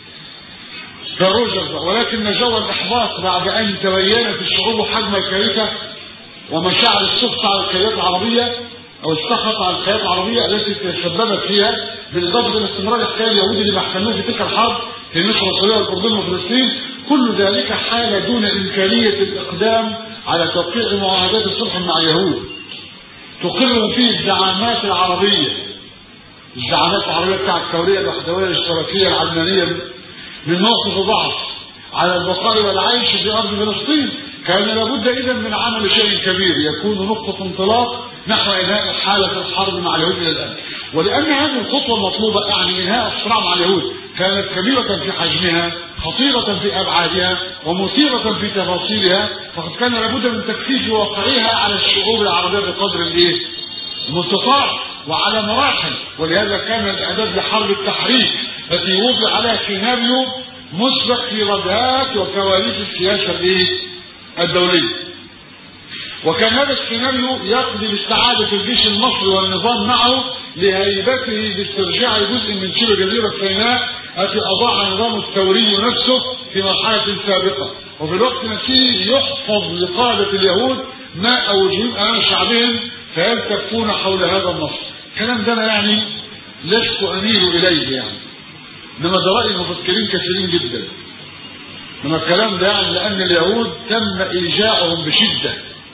S1: ده روجرز ولكن جو الاحباط بعد ان تبينت الشعوب حجم الكارثه ومشاعر السخط على الكيانات العربيه او السخط على الكيانات العربيه التي تسببت فيها بالاضافه الى استمرار الاحتلال اليهودي اللي محتلوه في تلك الحرب في مصر وسوريا والاردن وفلسطين كل ذلك حال دون إمكانية الإقدام على توقيع معاهدات الصلح مع اليهود تقر فيه الزعامات العربية الزعامات العربيه بتاع الثوريه الوحدويه الاشتراكيه العلمانيه من موقف ضعف على البقاء والعيش في ارض فلسطين كان لابد اذا من عمل شيء كبير يكون نقطه انطلاق نحو انهاء حاله الحرب مع اليهود الى الان ولان هذه الخطوه المطلوبه يعني انهاء الصراع مع اليهود كانت كبيره في حجمها خطيرة في أبعادها ومثيرة في تفاصيلها فقد كان لابد من تكثيف واقعها على الشعوب العربية بقدر الإيه؟ المستطاع وعلى مراحل ولهذا كان الإعداد لحرب التحريك التي وضع عليها سيناريو مسبق في ردات وكواليس السياسة الإيه؟ الدولية وكان هذا السيناريو يقضي باستعادة الجيش المصري والنظام معه لهيبته باسترجاع جزء من شبه جزيرة سيناء التي أضاعها النظام الثوري نفسه في مرحلة سابقة وفي الوقت نفسه يحفظ لقادة اليهود ماء وجههم أمام شعبهم فيلتفون حول هذا النص الكلام ده أنا يعني لست أميل إليه يعني إنما ده رأي مفكرين كثيرين جدا إنما الكلام ده يعني لأن اليهود تم إيجاعهم بشدة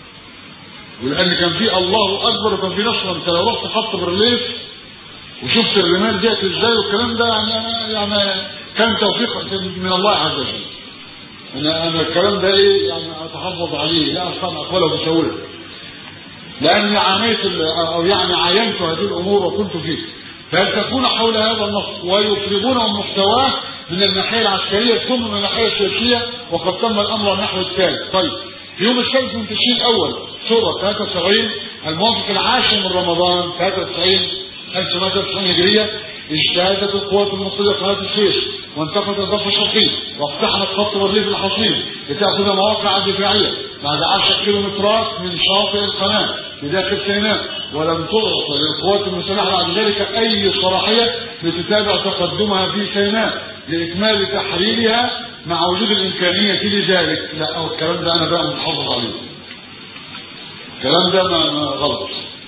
S1: ولأن كان في الله أكبر وكان في نصر أنت لو رحت خط برليف وشفت الرمال ديت ازاي والكلام ده يعني يعني كان توفيق من الله عز وجل. انا انا الكلام ده ايه يعني اتحفظ عليه لا اصلا اقوله بسهوله. لاني عانيت او يعني عاينت هذه الامور وكنت فيه. فيلتفون حول هذا النص ويفرغون من محتواه من الناحيه العسكريه ثم من الناحيه السياسيه وقد تم الامر نحو التالي. طيب في يوم السبت من تشرين الاول سوره 73 الموافق العاشر من رمضان 93 1990 هجرية اجتهدت القوات المصرية قناة السويس وانتقلت الضفة الشرقية واقتحمت خط الريف الحصين لتأخذ مواقع دفاعية بعد 10 كيلومترات من شاطئ القناة بداخل سيناء ولم تعطى للقوات المسلحة بعد ذلك أي صلاحية لتتابع تقدمها في سيناء لإكمال تحريرها مع وجود الإمكانية لذلك لا أو الكلام ده أنا بقى متحفظ عليه الكلام ده ما ما غلط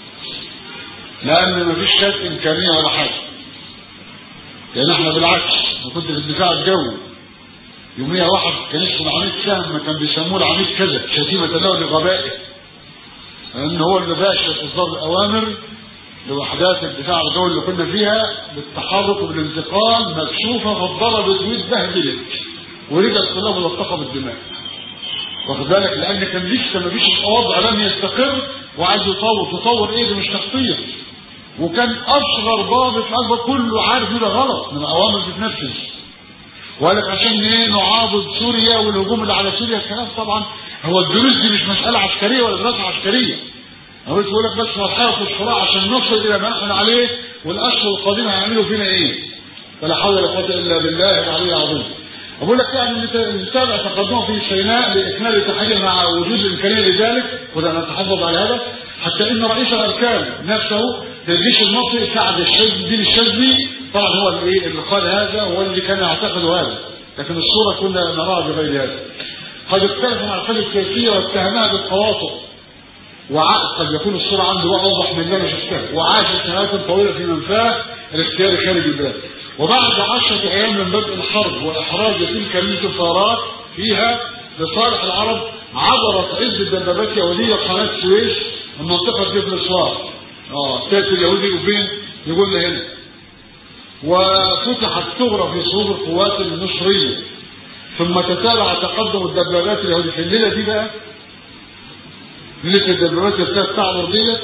S1: لان مفيش كانت امكانيه ولا حاجه يعني احنا بالعكس انا كنت في الدفاع الجوي يوميها واحد كان اسمه العميد سهم ما كان بيسموه العميد كذا شتيمه له لغبائه لان هو اللي باشر اصدار الاوامر لوحدات الدفاع الجوي اللي كنا فيها بالتحرك وبالانتقال مكشوفه فاتضربت واتبهدلت ورجعت كلها ملطخه بالدماء واخد بالك لان كان لسه ما فيش الوضع لم يستقر وعايز يطور تطور ايه ده مش تخطيط وكان اصغر ضابط اكبر كله عارف ان ده غلط من اوامر بتتنفذ وقال لك عشان ايه نعاضد سوريا والهجوم اللي على سوريا الكلام طبعا هو الدروس دي مش مساله عسكريه ولا دراسه عسكريه هو يقول لك بس مرحله الصراع عشان نصل الى ما نحن عليه والاشهر القادمه هيعملوا فينا ايه فلا حول ولا قوه الا بالله العلي العظيم بقول لك يعني نتابع تقدمه في سيناء لاكمال التحرير مع وجود الامكانيه لذلك وده نتحفظ على هذا حتى ان رئيس الاركان نفسه للجيش المصري سعد الشاذلي الدين الشاذلي طبعا هو اللي اللي قال هذا هو اللي كان يعتقد هذا لكن الصوره كنا نراها بغير هذا قد اختلف مع القيادة السياسية واتهمها بالتواطؤ وقد يكون الصورة عنده أوضح من اللي أنا شفتها وعاش سنوات طويلة في منفاه الاختيار خارج البلاد وبعد عشرة أيام من بدء الحرب وإحراج تلك الانتصارات فيها لصالح العرب عبرت عدة دبابات يهودية قناة السويس من منطقة جبل الصوار اه تأتي اليهودي وفين يقول لي هنا وفتحت ثغرة في صدور القوات المصرية ثم تتابع تقدم الدبابات اليهودية في الليلة دي بقى ليلة الدبابات اللي تعبر ديت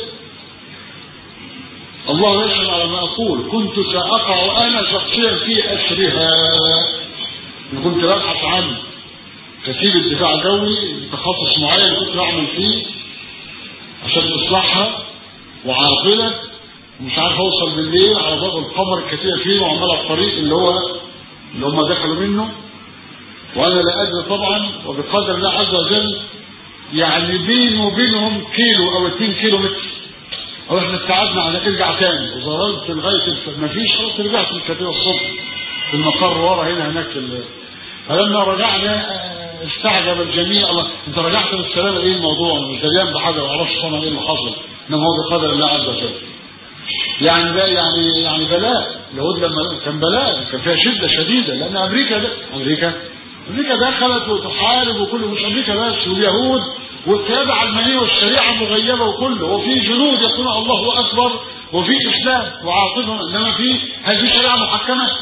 S1: الله يشهد على ما أقول كنت سأقع أنا شخصيا في أسرها أنا كنت ببحث عن كتيب الدفاع الجوي تخصص معين كنت بعمل فيه عشان إصلاحها وعاقلة ومش عارف أوصل بالليل على ضوء القمر الكتير فيه وعمال على الطريق اللي هو اللي هم دخلوا منه وأنا لا أدري طبعا وبقدر الله عز وجل يعني بيني وبينهم كيلو أو 2 كيلو متر او احنا استعدنا على ارجع تاني وظللت لغايه ما فيش خلاص رجعت الكتيبه الصبح في المقر ورا هنا هناك ال... فلما رجعنا استعجب الجميع الله انت رجعت بالسلامه ايه الموضوع مش دريان بحاجه ما اعرفش طبعا ايه اللي حصل انما هو بقدر الله عز وجل يعني ده يعني يعني بلاء اليهود لما كان بلاء كان فيها شده شديده لان امريكا ده امريكا امريكا دخلت وتحارب وكل مش امريكا بس واليهود والقياده العلمانيه والشريعه مغيبه وكله وفي جنود يقولون الله اكبر وفي اسلام وعاطفه انما في هل في شريعه محكمه؟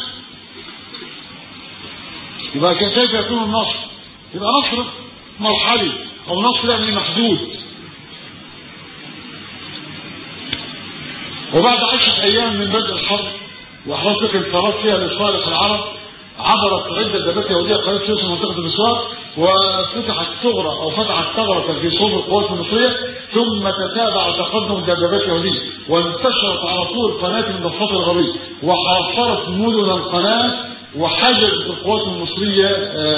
S1: يبقى كيف يكون النصر؟ يبقى نصر مرحلي او نصر يعني محدود وبعد عشرة ايام من بدء الحرب وحصلت انتصارات فيها لصالح العرب عبرت عدة دبابات يهودية قناة سويس منطقة الأسواق وفتحت ثغرة أو فتحت ثغرة في صوب القوات المصرية ثم تتابع تقدم دبابات يهودية وانتشرت على طول قناة من ضفات الغربية وحاصرت مدن القناة وحجزت القوات المصرية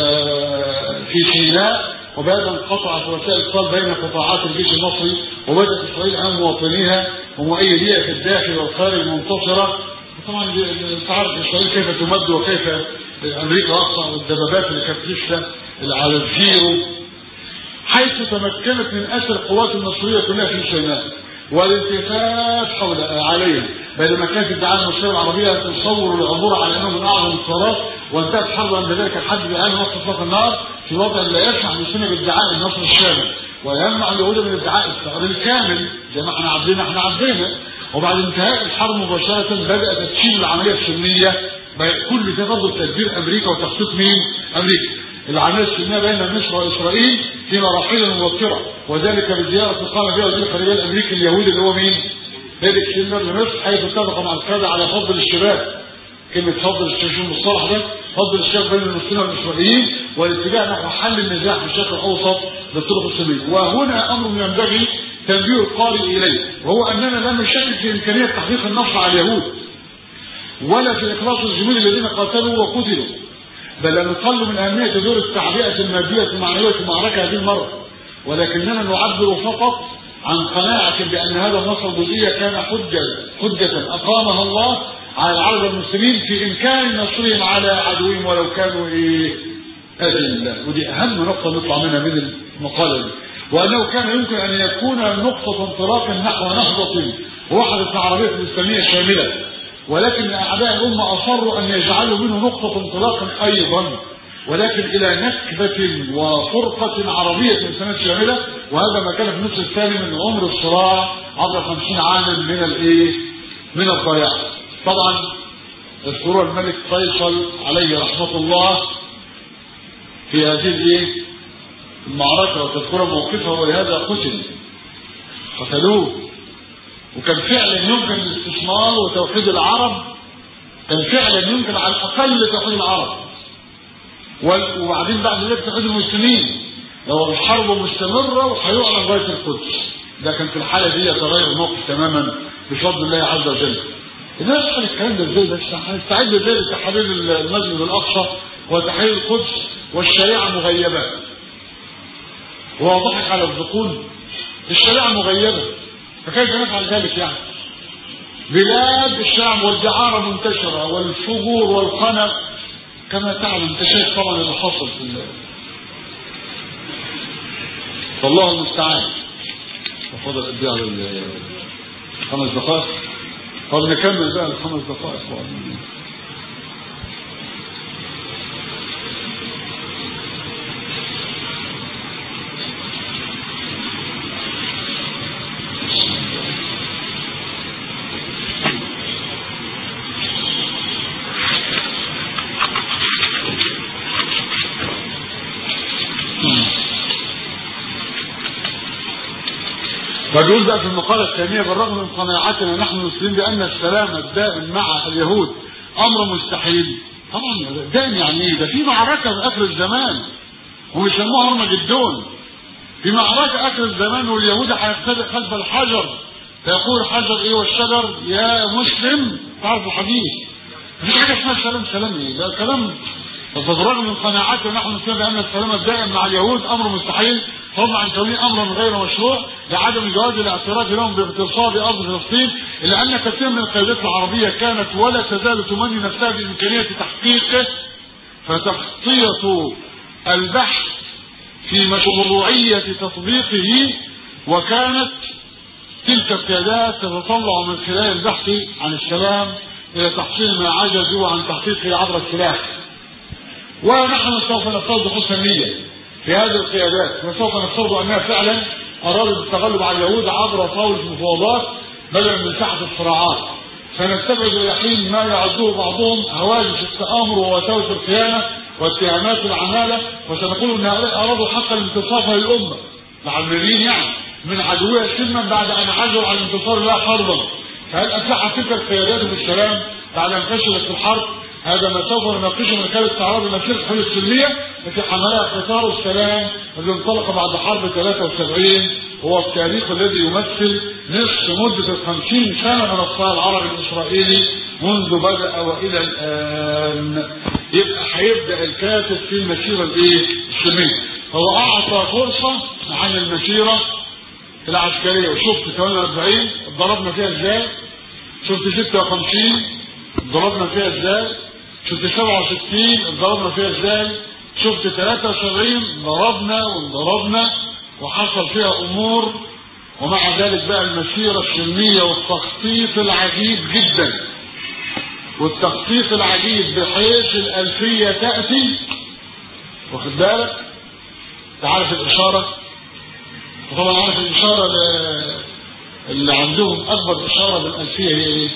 S1: في سيناء وبهذا انقطعت وسائل الاتصال بين قطاعات الجيش المصري وبدات اسرائيل امام مواطنيها ومؤيديها في الداخل والخارج منتصره طبعا انت عارف اسرائيل كيف تمد وكيف امريكا اقصى والدبابات اللي كانت لسه على الزيرو حيث تمكنت من اسر القوات المصريه كلها في سيناء والالتفات حول عليها بينما كانت الدعايه المصريه العربيه تصور العبور على انه من اعظم الثورات وانتهت حرب عند ذلك الحد بان وقت اطلاق النار في وضع لا يسمح لسنه بادعاء النصر الشامل ويمنع اليهود من ادعاء الثغر الكامل زي ما احنا عبدنا احنا عبدنا وبعد انتهاء الحرب مباشره بدات تشيل العمليه السلميه كل ده برضه تدبير امريكا وتخطيط مين؟ امريكا. العمليه السلميه بين مصر واسرائيل في مراحل مبكره وذلك بزياره قام بها وزير الخارجيه الامريكي اليهودي اللي هو مين؟ هيريك سيلر لمصر حيث اتفق مع القاده على فضل الشباب. كلمه فضل الشباب المصطلح ده فضل الشباب بين المسلمين والاسرائيليين والاتجاه نحو حل النزاع في الشرق الاوسط بالطرق السلميه وهنا امر ينبغي تنبيه القارئ اليه وهو اننا لا نشكك في امكانيه تحقيق النصر على اليهود ولا في إخلاص الجنود الذين قاتلوا وقتلوا بل نقل من أهمية دور التعبئة المادية المعنوية في المعركة هذه المرة ولكننا نعبر فقط عن قناعة بأن هذا النصر الجزئية كان حجة حجة أقامها الله على العرب المسلمين في إمكان نصرهم على عدوهم ولو كانوا إيه أذلة ودي أهم نقطة نطلع منها من المقالة دي وأنه كان يمكن أن يكون نقطة انطلاق نحو نهضة وحدة عربية إسلامية شاملة ولكن أعداء الأمة أصروا أن يجعلوا منه نقطة انطلاق أيضا ولكن إلى نكبة وفرقة عربية إنسانية شاملة وهذا ما كان في النصف الثاني من عمر الصراع عبر خمسين عاما من الإيه؟ من الضياع. طبعا يذكرها الملك فيصل عليه رحمة الله في هذه الإيه؟ المعركة وتذكر موقفه ولهذا قتل قتلوه وكان فعلا يمكن الاستثمار وتوحيد العرب كان فعلا يمكن على الاقل توحيد العرب وبعدين بعد ذلك توحيد المسلمين لو الحرب مستمره وهيعلن غايه القدس ده كان في الحاله دي يتغير الموقف تماما بفضل الله عز وجل الناس يحصل الكلام ده ازاي بس هنستعد ازاي لتحرير المسجد الاقصى وتحرير القدس والشريعه مغيبه واضحك على الذقون الشريعه مغيبه فكيف نفعل ذلك يعني بلاد الشام والدعارة منتشرة والفجور والقنا كما تعلم انت شايف طبعا اللي حصل في الله فالله المستعان وفضل قد ايه على الخمس دقائق طب نكمل بقى الخمس دقائق فبيقول بقى في المقالة الثانية بالرغم من قناعتنا نحن المسلمين بأن السلام الدائم مع اليهود أمر مستحيل طبعا دائم يعني ايه ده في معركة في آخر الزمان وبيسموها أرمجدون في معركة آخر الزمان واليهود هيقتدئ خلف الحجر فيقول الحجر ايه والشجر يا مسلم تعرف الحديث مفيش حاجة اسمها سلام سلام ايه ده كلام فبالرغم من قناعتنا نحن المسلمين بأن السلام الدائم مع اليهود أمر مستحيل فضلا عن كونه امرا غير مشروع لعدم جواز الاعتراف لهم باغتصاب ارض فلسطين الا ان كثير من القيادات العربيه كانت ولا تزال تمني نفسها بامكانيه تحقيقه فتغطيه البحث في مشروعيه تطبيقه وكانت تلك القيادات تتطلع من خلال البحث عن السلام الى تحصيل ما عجزوا عن تحقيقه عبر السلاح ونحن سوف نفترض حسن النيه في هذه القيادات وسوف نفترض انها فعلا ارادت التغلب على اليهود عبر طاوله مفاوضات بدلا من ساحة الصراعات فنستبعد إلى حين ما يعده بعضهم هواجس التآمر ووساوس الخيانة واتهامات العمالة وسنقول أن هؤلاء أرادوا حق الانتصار للأمة العمالين يعني من عدوها سلما بعد أن عزوا عن الانتصار لها فرضا فهل أفلح تلك القيادات بالسلام بعد أن فشلت الحرب هذا ما سوف نناقشه من خلال استعراض مسيرة الحرب السلمية التي حملها قطار السلام الذي انطلق بعد حرب 73 هو التاريخ الذي يمثل نصف مدة الخمسين سنة من الصراع العربي الإسرائيلي منذ بدأ وإلى الآن يبقى هيبدأ الكاتب في المسيرة الإيه؟ السلمية هو أعطى فرصة عن المسيرة العسكرية وشفت 48 ضربنا فيها ازاي شفت 56 ضربنا فيها ازاي شفت 67 ضربنا فيها ازاي شفت 73 ضربنا وضربنا وحصل فيها امور ومع ذلك بقى المسيرة السلمية والتخطيط العجيب جدا والتخطيط العجيب بحيث الألفية تأتي واخد بالك تعرف الإشارة وطبعا عارف الإشارة اللي عندهم أكبر إشارة بالألفية هي إيه؟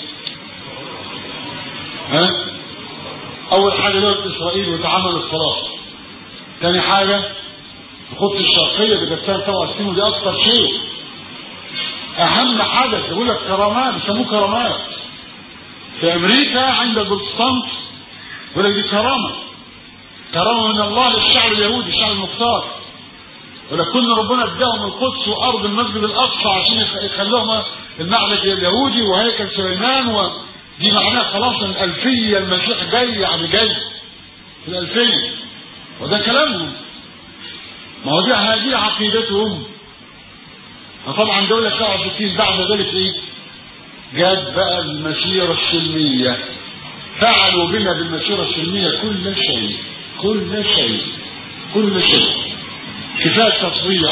S1: ها؟ أول حاجة دولة إسرائيل وتعامل الصلاة ثاني حاجة القدس الشرقية بكتان 67 ودي أكثر شيء أهم حدث يقول لك كرامات بيسموه كرامات في أمريكا عند البروتستانت يقول لك دي كرامة كرامة من الله للشعب اليهودي الشعب المختار ولكن ربنا اداهم القدس وارض المسجد الاقصى عشان يخلوهم المعبد اليهودي وهيكل سليمان ودي معناها خلاص الالفيه المسيح جاي يعني جاي في الالفيه وده كلامهم ما هو دي هذه عقيدتهم فطبعا دولة 67 بعد ذلك ايه؟ جت بقى المسيرة السلمية فعلوا بنا بالمسيرة السلمية كل شيء كل شيء كل شيء كفاية تصريح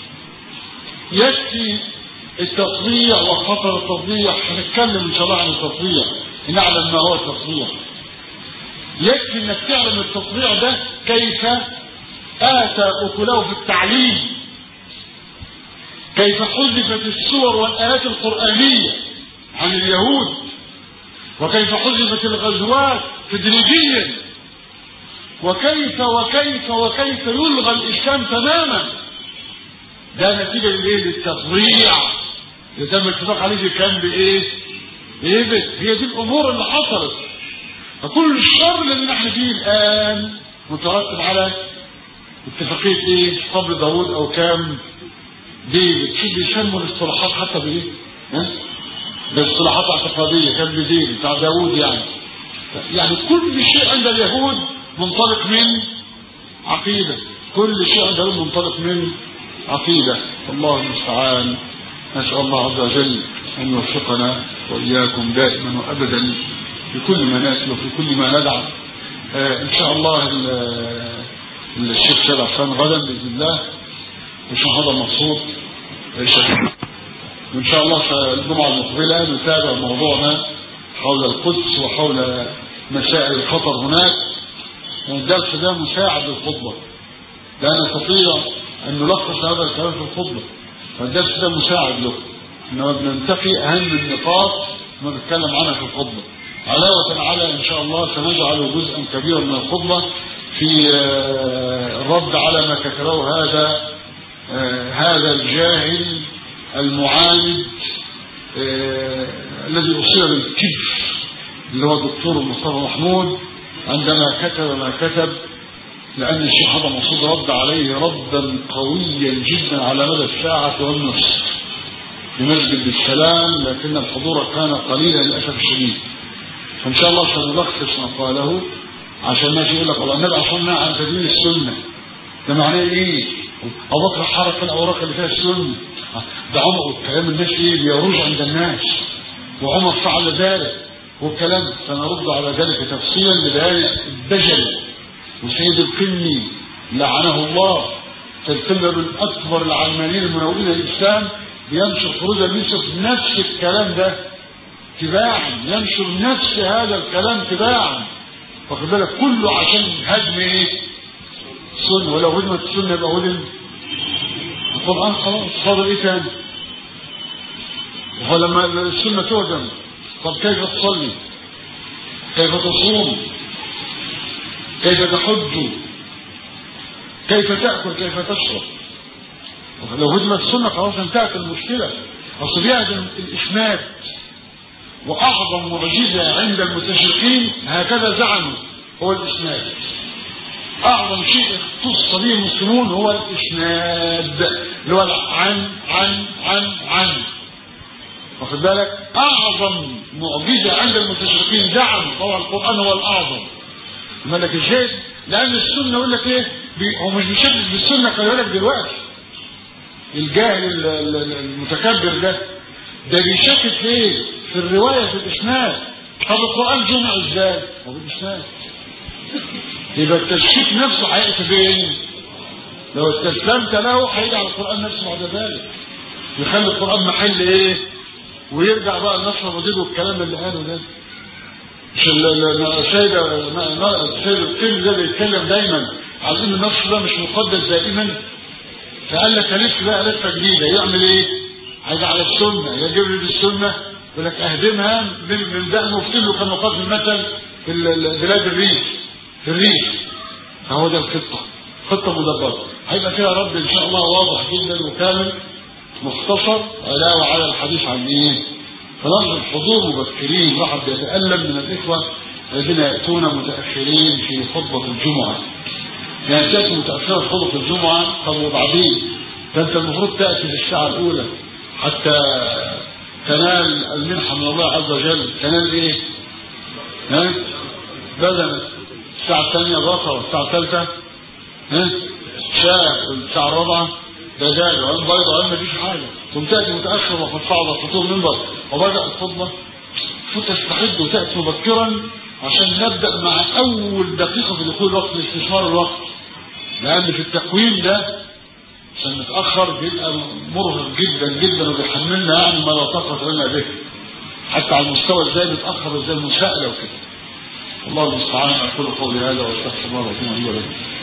S1: يكفي التصريح وخطر التصريح هنتكلم ان شاء الله عن التصريح نعلم ما هو التصريح يكفي انك تعلم التصريح ده كيف اتى اكله في التعليم كيف حذفت السور والايات القرانيه عن اليهود وكيف حذفت الغزوات تدريجيا وكيف وكيف وكيف يلغى الإسلام تماما ده نتيجة لإيه للتصريع اللي تم الاتفاق عليه كان بإيه بإيه هي دي الأمور اللي حصلت فكل الشر اللي نحن فيه الآن مترتب على اتفاقية إيه قبل داوود أو كام ديفيد شو بيسموا الاصطلاحات حتى بإيه ها باصطلاحات اعتقادية كان بديفيد بتاع داوود يعني يعني كل شيء عند اليهود منطلق من عقيدة كل شيء عندهم منطلق من عقيدة الله المستعان نسأل الله عز وجل أن يوفقنا وإياكم دائما وأبدا في كل ما نأتي وفي كل ما ندعى آه إن شاء الله الشيخ سيد عفان غدا بإذن الله الشيخ هذا مبسوط وإن شاء الله الجمعة المقبلة نتابع موضوعنا حول القدس وحول مسائل الخطر هناك الدرس ده مساعد للخطبة لا نستطيع أن نلخص هذا الكلام في الخطبة فالدرس ده مساعد له إنما بننتقي أهم النقاط ما بنتكلم عنها في الخطبة علاوة على إن شاء الله سنجعل جزءا كبيرا من الخطبة في الرد على ما كتبه هذا هذا الجاهل المعاند الذي أصيب بالكبر اللي هو الدكتور مصطفى محمود عندما كتب ما كتب لأن الشيخ هذا مقصود رد عليه ردا قويا جدا على مدى الساعة والنصف في مسجد السلام لكن الحضور كان قليلا للأسف الشديد فإن شاء الله سنلخص ما قاله عشان الناس يقول لك والله النبي أصلنا عن تدين السنة ده معناه إيه؟ أو بكره حركة الأوراق اللي فيها السنة ده عمر كلام الناس إيه بيروج عند الناس وعمر فعل ذلك والكلام سنرد على ذلك تفصيلا لبيان الدجل وسيد القني لعنه الله في القمة من أكبر العلمانيين المنورين للإسلام بينشر خروج يوسف نفس الكلام ده تباعا ينشر نفس هذا الكلام تباعا واخد بالك كله عشان هدم ايه؟ السنه ولو هدمت السنه يبقى هدم القران خلاص فاضل ايه تاني؟ هو لما السنة تهدم طب كيف تصلي كيف تصوم كيف تحج كيف تأكل كيف تشرب لو هدمت السنة خلاص انتهت المشكلة أصل بيعدم الإسناد وأعظم معجزة عند المتشرقين هكذا زعموا هو الإسناد أعظم شيء اختص به المسلمون هو الإسناد اللي هو عن عن عن عن واخد بالك أعظم معجزة عند المتشرقين زعم طبعا القرآن هو الأعظم مالك ازاي؟ لأن السنة يقول لك إيه؟ بي هو مش بيشدد بالسنة خلي بالك دلوقتي الجاهل المتكبر ده ده بيشكك في ايه؟ في الرواية في الإسناد طب القرآن جمع ازاي؟ هو بالإسناد يبقى التشكيك نفسه هيأتي فين؟ لو استسلمت له هيجي على القرآن نفسه بعد ذلك يخلي القرآن محل ايه؟ ويرجع بقى النصر الرجيد والكلام اللي قاله ده مش السيد السيد القيم ده بيتكلم دايما على ان النصر ده مش مقدس دائما فقال لك الف بقى لفه جديده يعمل ايه؟ هيجعل السنه يجيب لي السنه يقول لك اهدمها من من ده مفتله كما قال في المثل في بلاد الريف في الريف فهو ده الخطه خطه مدبره هيبقى فيها رد ان شاء الله واضح جدا وكامل مختصر علاوه على الحديث عن ايه؟ فلفظ الحضور مبكرين واحد بيتالم من الاخوه الذين ياتون متاخرين في خطبه الجمعه يعني تأتي متأخرة في خطبة الجمعة طب وبعدين ده أنت المفروض تأتي في الساعة الأولى حتى تنال المنحة من الله عز وجل تنال إيه؟ ها؟ بدنك الساعة الثانية بقرة الساعة الثالثة ها؟ شاء الساعة الرابعة دجاج وعين بيضة وعين مفيش حاجة ثم تأتي متأخر وقد صعد خطوب المنبر وبدأ الخطبة شو تستعد وتأتي مبكرا عشان نبدأ مع أول دقيقة في دخول الوقت لاستثمار الوقت لأن في التقويم ده عشان نتأخر بيبقى مرهق جدا جدا وبيحملنا يعني ما لا طاقة لنا به حتى على المستوى ازاي بيتأخر ازاي المساءلة وكده الله المستعان أقول قولي هذا واستغفر الله العظيم لي ولكم